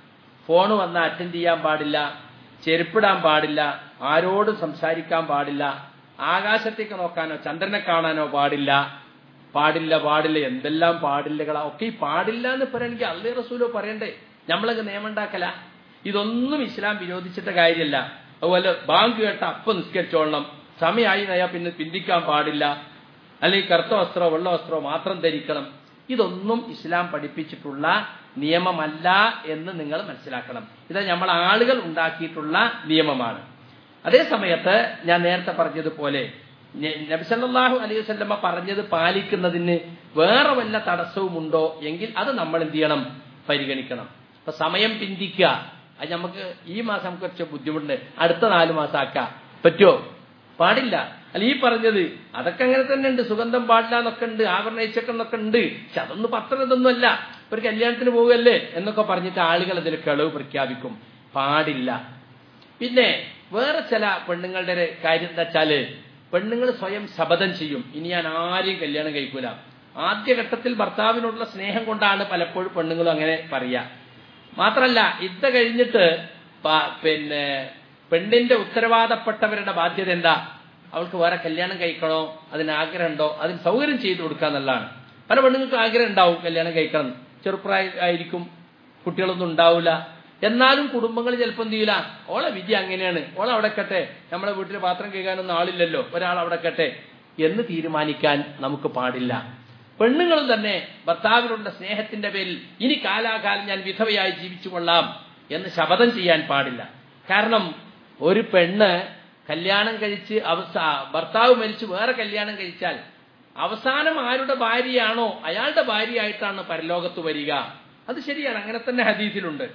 ഫോൺ വന്ന് അറ്റൻഡ് ചെയ്യാൻ പാടില്ല ചെരുപ്പിടാൻ പാടില്ല ആരോടും സംസാരിക്കാൻ പാടില്ല ആകാശത്തേക്ക് നോക്കാനോ ചന്ദ്രനെ കാണാനോ പാടില്ല പാടില്ല പാടില്ല എന്തെല്ലാം പാടില്ലകളാ ഒക്കെ ഈ പാടില്ല എന്ന് പറയണമെങ്കിൽ അള്ളേ റസൂലോ പറയണ്ടേ നമ്മളൊക്കെ നിയമം ഉണ്ടാക്കല ഇതൊന്നും ഇസ്ലാം വിരോധിച്ചിട്ട കാര്യമല്ല അതുപോലെ ബാങ്ക് കേട്ട അപ്പം നിസ്കരിച്ചോളണം സമയമായി നയാ പിന്നെ പിന്തിക്കാൻ പാടില്ല അല്ലെങ്കിൽ കറുത്ത വസ്ത്രമോ വെള്ള വസ്ത്രമോ മാത്രം ധരിക്കണം ഇതൊന്നും ഇസ്ലാം പഠിപ്പിച്ചിട്ടുള്ള നിയമമല്ല എന്ന് നിങ്ങൾ മനസ്സിലാക്കണം ഇത് നമ്മൾ ആളുകൾ ഉണ്ടാക്കിയിട്ടുള്ള നിയമമാണ് അതേ സമയത്ത് ഞാൻ നേരത്തെ പറഞ്ഞതുപോലെ നബിസല്ലാഹു അലൈഹി വസല്ലമ പറഞ്ഞത് പാലിക്കുന്നതിന് വേറെ വല്ല തടസ്സവുമുണ്ടോ എങ്കിൽ അത് നമ്മൾ എന്ത് ചെയ്യണം പരിഗണിക്കണം ഇപ്പൊ സമയം പിന്തിക്കുക അത് നമുക്ക് ഈ മാസം നമുക്ക് കുറച്ച് ബുദ്ധിമുട്ടുണ്ട് അടുത്ത നാല് മാസം ആക്കാം പറ്റുമോ പാടില്ല അല്ല ഈ പറഞ്ഞത് അതൊക്കെ അങ്ങനെ തന്നെ ഉണ്ട് സുഗന്ധം പാടില്ല എന്നൊക്കെ ഉണ്ട് ആഭരണ എന്നൊക്കെ ഉണ്ട് പക്ഷെ അതൊന്നും പത്രം ഇതൊന്നും അല്ല ഒരു കല്യാണത്തിന് പോവുകയല്ലേ എന്നൊക്കെ പറഞ്ഞിട്ട് ആളുകൾ അതിൽ കിളവ് പ്രഖ്യാപിക്കും പാടില്ല പിന്നെ വേറെ ചില പെണ്ണുങ്ങളുടെ ഒരു കാര്യം എന്താ വെച്ചാല് പെണ്ണുങ്ങൾ സ്വയം ശപഥം ചെയ്യും ഇനി ഞാൻ ആരെയും കല്യാണം കഴിക്കൂല ആദ്യഘട്ടത്തിൽ ഭർത്താവിനോടുള്ള സ്നേഹം കൊണ്ടാണ് പലപ്പോഴും പെണ്ണുങ്ങളും അങ്ങനെ പറയുക മാത്രല്ല ഇത്ത കഴിഞ്ഞിട്ട് പിന്നെ പെണ്ണിന്റെ ഉത്തരവാദപ്പെട്ടവരുടെ ബാധ്യത എന്താ അവൾക്ക് വേറെ കല്യാണം കഴിക്കണോ അതിന് ആഗ്രഹമുണ്ടോ അതിന് സൗകര്യം ചെയ്തു കൊടുക്കുക എന്നുള്ളതാണ് പല പെണ്ണുങ്ങൾക്ക് ആഗ്രഹം ഉണ്ടാവും കല്യാണം കഴിക്കണം ചെറുപ്രായ ആയിരിക്കും കുട്ടികളൊന്നും ഉണ്ടാവില്ല എന്നാലും കുടുംബങ്ങൾ ചിലപ്പോൾ എന്ത് ചെയ്യില്ല ഓളെ വിധി അങ്ങനെയാണ് ഓളെ അവിടെ കട്ടെ നമ്മളെ വീട്ടിൽ പാത്രം കഴുകാനൊന്നും ആളില്ലല്ലോ ഒരാൾ അവിടെ കട്ടെ എന്ന് തീരുമാനിക്കാൻ നമുക്ക് പാടില്ല പെണ്ണുങ്ങളും തന്നെ ഭർത്താവിനുള്ള സ്നേഹത്തിന്റെ പേരിൽ ഇനി കാലാകാലം ഞാൻ വിധവയായി ജീവിച്ചു കൊള്ളാം എന്ന് ശപഥം ചെയ്യാൻ പാടില്ല കാരണം ഒരു പെണ്ണ് കല്യാണം കഴിച്ച് അവസാ ഭർത്താവ് മരിച്ച് വേറെ കല്യാണം കഴിച്ചാൽ അവസാനം ആരുടെ ഭാര്യയാണോ അയാളുടെ ഭാര്യയായിട്ടാണ് പരലോകത്ത് വരിക അത് ശരിയാണ് അങ്ങനെ തന്നെ ഹദീസിലുണ്ട്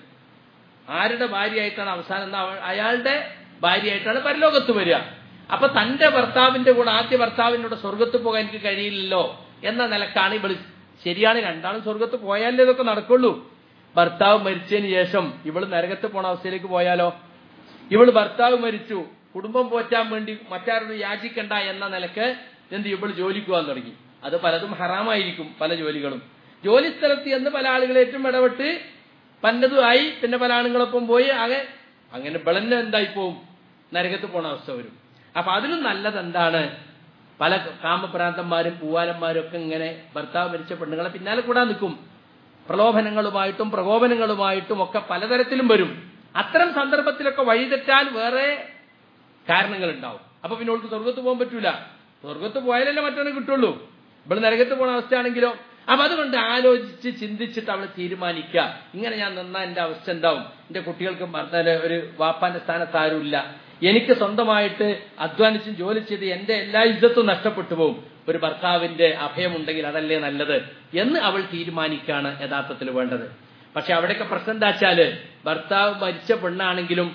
ആരുടെ ഭാര്യയായിട്ടാണ് അവസാനം അയാളുടെ ഭാര്യയായിട്ടാണ് പരലോകത്ത് വരിക അപ്പൊ തന്റെ ഭർത്താവിന്റെ കൂടെ ആദ്യ ഭർത്താവിനോട് സ്വർഗത്ത് പോകാൻ എനിക്ക് കഴിയില്ലല്ലോ എന്ന നിലക്കാണ് ഇവള് ശരിയാണ് രണ്ടാളും സ്വർഗത്ത് പോയാലേ ഇതൊക്കെ നടക്കുള്ളൂ ഭർത്താവ് മരിച്ചതിന് ശേഷം ഇവള് നരകത്ത് പോണ അവസ്ഥയിലേക്ക് പോയാലോ ഇവള് ഭർത്താവ് മരിച്ചു കുടുംബം പോറ്റാൻ വേണ്ടി മറ്റാരോട് യാചിക്കണ്ട എന്ന നിലക്ക് എന്ത് ഇവള് ജോലിക്ക് പോകാൻ തുടങ്ങി അത് പലതും ഹറാമായിരിക്കും പല ജോലികളും ജോലി സ്ഥലത്ത് എന്ന് പല ആളുകളേറ്റും ഇടപെട്ട് പലതുമായി പിന്നെ പല ആണുങ്ങളൊപ്പം പോയി ആകെ അങ്ങനെ ബളന്നെ എന്തായി പോവും നരകത്ത് പോണ അവസ്ഥ വരും അപ്പൊ അതിലും നല്ലത് എന്താണ് പല കാമപ്രാന്തന്മാരും പൂവാലന്മാരും ഒക്കെ ഇങ്ങനെ ഭർത്താവ് മരിച്ച പെണ്ണുങ്ങളെ പിന്നാലെ കൂടാൻ നിൽക്കും പ്രലോഭനങ്ങളുമായിട്ടും പ്രകോപനങ്ങളുമായിട്ടും ഒക്കെ പലതരത്തിലും വരും അത്തരം സന്ദർഭത്തിലൊക്കെ വഴിതെറ്റാൻ വേറെ കാരണങ്ങൾ ഉണ്ടാവും അപ്പൊ പിന്നെ അവൾക്ക് സ്വർഗത്ത് പോകാൻ പറ്റൂല സ്വർഗത്ത് പോയാലല്ലേ മറ്റൊന്ന് കിട്ടുള്ളൂ ഇവിടെ നരകത്ത് പോണ അവസ്ഥയാണെങ്കിലോ അപ്പൊ അതുകൊണ്ട് ആലോചിച്ച് ചിന്തിച്ചിട്ട് അവൾ തീരുമാനിക്കുക ഇങ്ങനെ ഞാൻ നിന്നാ എന്റെ അവസ്ഥ എന്താവും എന്റെ കുട്ടികൾക്ക് ഒരു വാപ്പാന്റെ സ്ഥാനത്ത് ആരുമില്ല എനിക്ക് സ്വന്തമായിട്ട് അധ്വാനിച്ചും ജോലി ചെയ്ത് എന്റെ എല്ലാ ഇജ്ജത്തും നഷ്ടപ്പെട്ടു പോകും ഒരു ഭർത്താവിന്റെ അഭയമുണ്ടെങ്കിൽ അതല്ലേ നല്ലത് എന്ന് അവൾ തീരുമാനിക്കുകയാണ് യഥാർത്ഥത്തിൽ വേണ്ടത് പക്ഷെ അവിടെയൊക്കെ പ്രശ്നം എന്താ വെച്ചാല് ഭർത്താവ് മരിച്ച പെണ്ണാണെങ്കിലും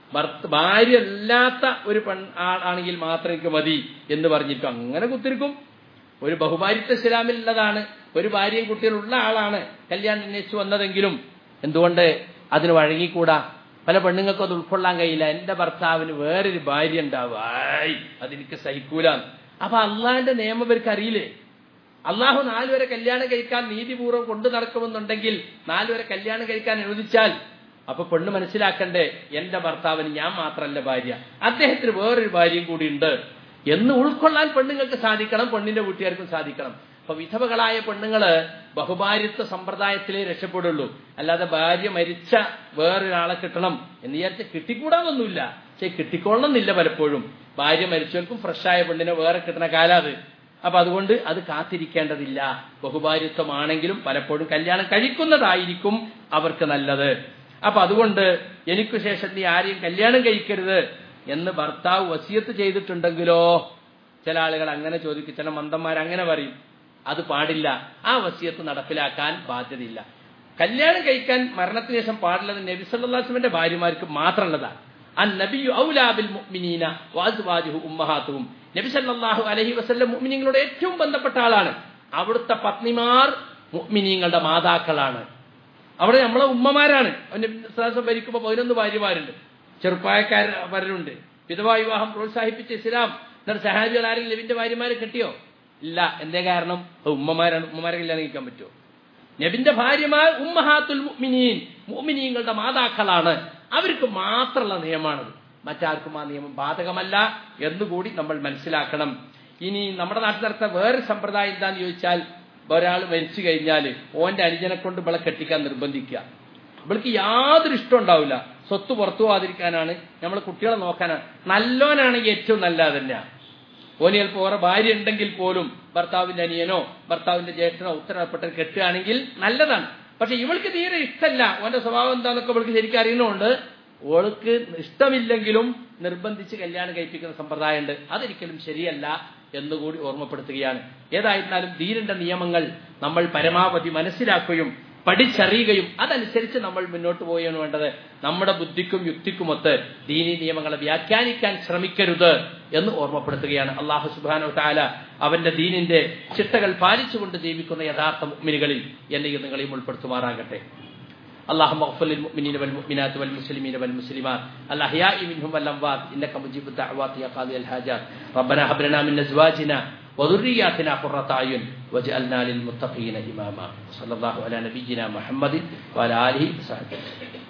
ഭാര്യ അല്ലാത്ത ഒരു പെൺ ആണെങ്കിൽ മാത്രം എനിക്ക് മതി എന്ന് പറഞ്ഞിരിക്കും അങ്ങനെ കുത്തിരിക്കും ഒരു ബഹുഭാരിത്വ ഇസ്ലാമിലുള്ളതാണ് ഒരു ഭാര്യയും കുട്ടികളുള്ള ആളാണ് കല്യാണം അന്വേഷിച്ചു വന്നതെങ്കിലും എന്തുകൊണ്ട് അതിന് വഴങ്ങിക്കൂടാ പല പെണ്ണുങ്ങൾക്കും അത് ഉൾക്കൊള്ളാൻ കഴിയില്ല എന്റെ ഭർത്താവിന് വേറൊരു ഭാര്യ ഉണ്ടാവും ആയി അതെനിക്ക് സഹിക്കൂല അപ്പൊ അള്ളാഹിന്റെ നിയമം ഇവർക്ക് അറിയില്ലേ അള്ളാഹു നാലുവരെ കല്യാണം കഴിക്കാൻ നീതിപൂർവ്വം കൊണ്ടു നടക്കുമെന്നുണ്ടെങ്കിൽ നാലുവരെ കല്യാണം കഴിക്കാൻ അനുവദിച്ചാൽ അപ്പൊ പെണ്ണ് മനസ്സിലാക്കണ്ടേ എന്റെ ഭർത്താവിന് ഞാൻ മാത്രമല്ല ഭാര്യ അദ്ദേഹത്തിന് വേറൊരു ഭാര്യയും കൂടി ഉണ്ട് എന്ന് ഉൾക്കൊള്ളാൻ പെണ്ണുങ്ങൾക്ക് സാധിക്കണം പെണ്ണിന്റെ വീട്ടുകാർക്കും സാധിക്കണം അപ്പൊ വിധവകളായ പെണ്ണുങ്ങള് ബഹുഭാര്യത്വ സമ്പ്രദായത്തിലേ രക്ഷപ്പെടുള്ളൂ അല്ലാതെ ഭാര്യ മരിച്ച വേറൊരാളെ കിട്ടണം എന്ന് വിചാരിച്ച് കിട്ടിക്കൂടാതൊന്നുമില്ല പക്ഷെ കിട്ടിക്കൊള്ളണമെന്നില്ല പലപ്പോഴും ഭാര്യ മരിച്ചവർക്കും ഫ്രഷായ പെണ്ണിനെ വേറെ കിട്ടുന്ന കാലം അത് അപ്പൊ അതുകൊണ്ട് അത് കാത്തിരിക്കേണ്ടതില്ല ബഹുഭാര്യത്വമാണെങ്കിലും പലപ്പോഴും കല്യാണം കഴിക്കുന്നതായിരിക്കും അവർക്ക് നല്ലത് അപ്പൊ അതുകൊണ്ട് എനിക്കു ശേഷം നീ ആരെയും കല്യാണം കഴിക്കരുത് എന്ന് ഭർത്താവ് വസിയത്ത് ചെയ്തിട്ടുണ്ടെങ്കിലോ ചില ആളുകൾ അങ്ങനെ ചോദിക്കും ചില മന്ദന്മാർ അങ്ങനെ പറയും അത് പാടില്ല ആ വസിയത്ത് നടപ്പിലാക്കാൻ ബാധ്യതയില്ല കല്യാണം കഴിക്കാൻ മരണത്തിന് ശേഷം പാടില്ലത് നബി സല്ലാസ്മിന്റെ ഭാര്യമാർക്ക് മാത്രമുള്ളതാണ് അൻ നബിയു ഔലാബിൽ മുഅ്മിനീന വാസുവാജുഹു ഉമ്മഹാത്തുഹും നബി സല്ലല്ലാഹു അലൈഹി വസല്ലം മുഅ്മിനീങ്ങളുടെ ഏറ്റവും ബന്ധപ്പെട്ട ആളാണ് അവിടുത്തെ പത്നിമാർ മുഅ്മിനീങ്ങളുടെ മാതാക്കളാണ് അവിടെ നമ്മളെ ഉമ്മമാരാണ് നബി ഭരിക്കുമ്പോൾ പതിനൊന്ന് ഭാര്യമാരുണ്ട് ചെറുപ്പായക്കാരുണ്ട് വിധവാ വിവാഹം പ്രോത്സാഹിപ്പിച്ച ഇസ്ലാം എന്നിട്ട് സഹാബികൾ ആരെങ്കിലും നബിന്റെ ഭാര്യമാരെ കിട്ടിയോ ഇല്ല എന്തേ കാരണം ഉമ്മമാരാണ് ഉമ്മമാരെ കല്യാണം കഴിക്കാൻ പറ്റുമോ നബിന്റെ ഭാര്യമാർ ഉമ്മഹാത്തുൽ മുഅ്മിനീൻ മുഅ്മിനീങ്ങളുടെ മാതാക്കളാണ് അവർക്ക് മാത്രമുള്ള നിയമമാണത് മറ്റാർക്കും ആ നിയമം ബാധകമല്ല എന്നുകൂടി നമ്മൾ മനസ്സിലാക്കണം ഇനി നമ്മുടെ നാട്ടിൽ നടത്ത വേറെ സമ്പ്രദായം എന്താന്ന് ചോദിച്ചാൽ ഒരാൾ മരിച്ചു കഴിഞ്ഞാൽ ഓന്റെ അനുജനെ കൊണ്ട് ഇവളെ കെട്ടിക്കാൻ നിർബന്ധിക്കുക ഇവൾക്ക് യാതൊരു ഇഷ്ടം ഉണ്ടാവില്ല സ്വത്ത് പുറത്തു പോകാതിരിക്കാനാണ് നമ്മൾ കുട്ടികളെ നോക്കാനാണ് നല്ലോനാണെങ്കിൽ ഏറ്റവും നല്ലത് തന്നെയാണ് ഓന് ചിലപ്പോൾ ഓരോ ഭാര്യ ഉണ്ടെങ്കിൽ പോലും ഭർത്താവിന്റെ അനിയനോ ഭർത്താവിന്റെ ജ്യേഷ്ഠനോ ഉത്തരവാദപ്പെട്ട കെട്ടുകയാണെങ്കിൽ നല്ലതാണ് പക്ഷെ ഇവൾക്ക് തീരെ ഇഷ്ടമല്ല ഓന്റെ സ്വഭാവം എന്താന്നൊക്കെ ഇവൾക്ക് ശരിക്കും അറിയുന്നതുകൊണ്ട് ഓൾക്ക് ഇഷ്ടമില്ലെങ്കിലും നിർബന്ധിച്ച് കല്യാണം കഴിപ്പിക്കുന്ന സമ്പ്രദായമുണ്ട് അതൊരിക്കലും ശരിയല്ല എന്നുകൂടി ഓർമ്മപ്പെടുത്തുകയാണ് ഏതായിരുന്നാലും ധീരന്റെ നിയമങ്ങൾ നമ്മൾ പരമാവധി മനസ്സിലാക്കുകയും പഠിച്ചറിയുകയും അതനുസരിച്ച് നമ്മൾ മുന്നോട്ട് പോവുകയാണ് വേണ്ടത് നമ്മുടെ ബുദ്ധിക്കും യുക്തിക്കുമൊത്ത് ദീനി നിയമങ്ങളെ വ്യാഖ്യാനിക്കാൻ ശ്രമിക്കരുത് എന്ന് ഓർമ്മപ്പെടുത്തുകയാണ് അള്ളാഹു സുബാനോ താല അവന്റെ ദീനിന്റെ ചിട്ടകൾ പാലിച്ചുകൊണ്ട് ജീവിക്കുന്ന യഥാർത്ഥ മുഗ്മിനികളിൽ എന്നെയും നിങ്ങളെയും ഉൾപ്പെടുത്തുമാറാകട്ടെ اللهم اغفر للمؤمنين والمؤمنات والمسلمين والمسلمات الأحياء منهم والأموات إنك مجيب الدعوات يا قاضي الحاجات ربنا هب لنا من أزواجنا وذرياتنا قرة أعين واجعلنا للمتقين إماما صلى الله على نبينا محمد وعلى آله وصحبه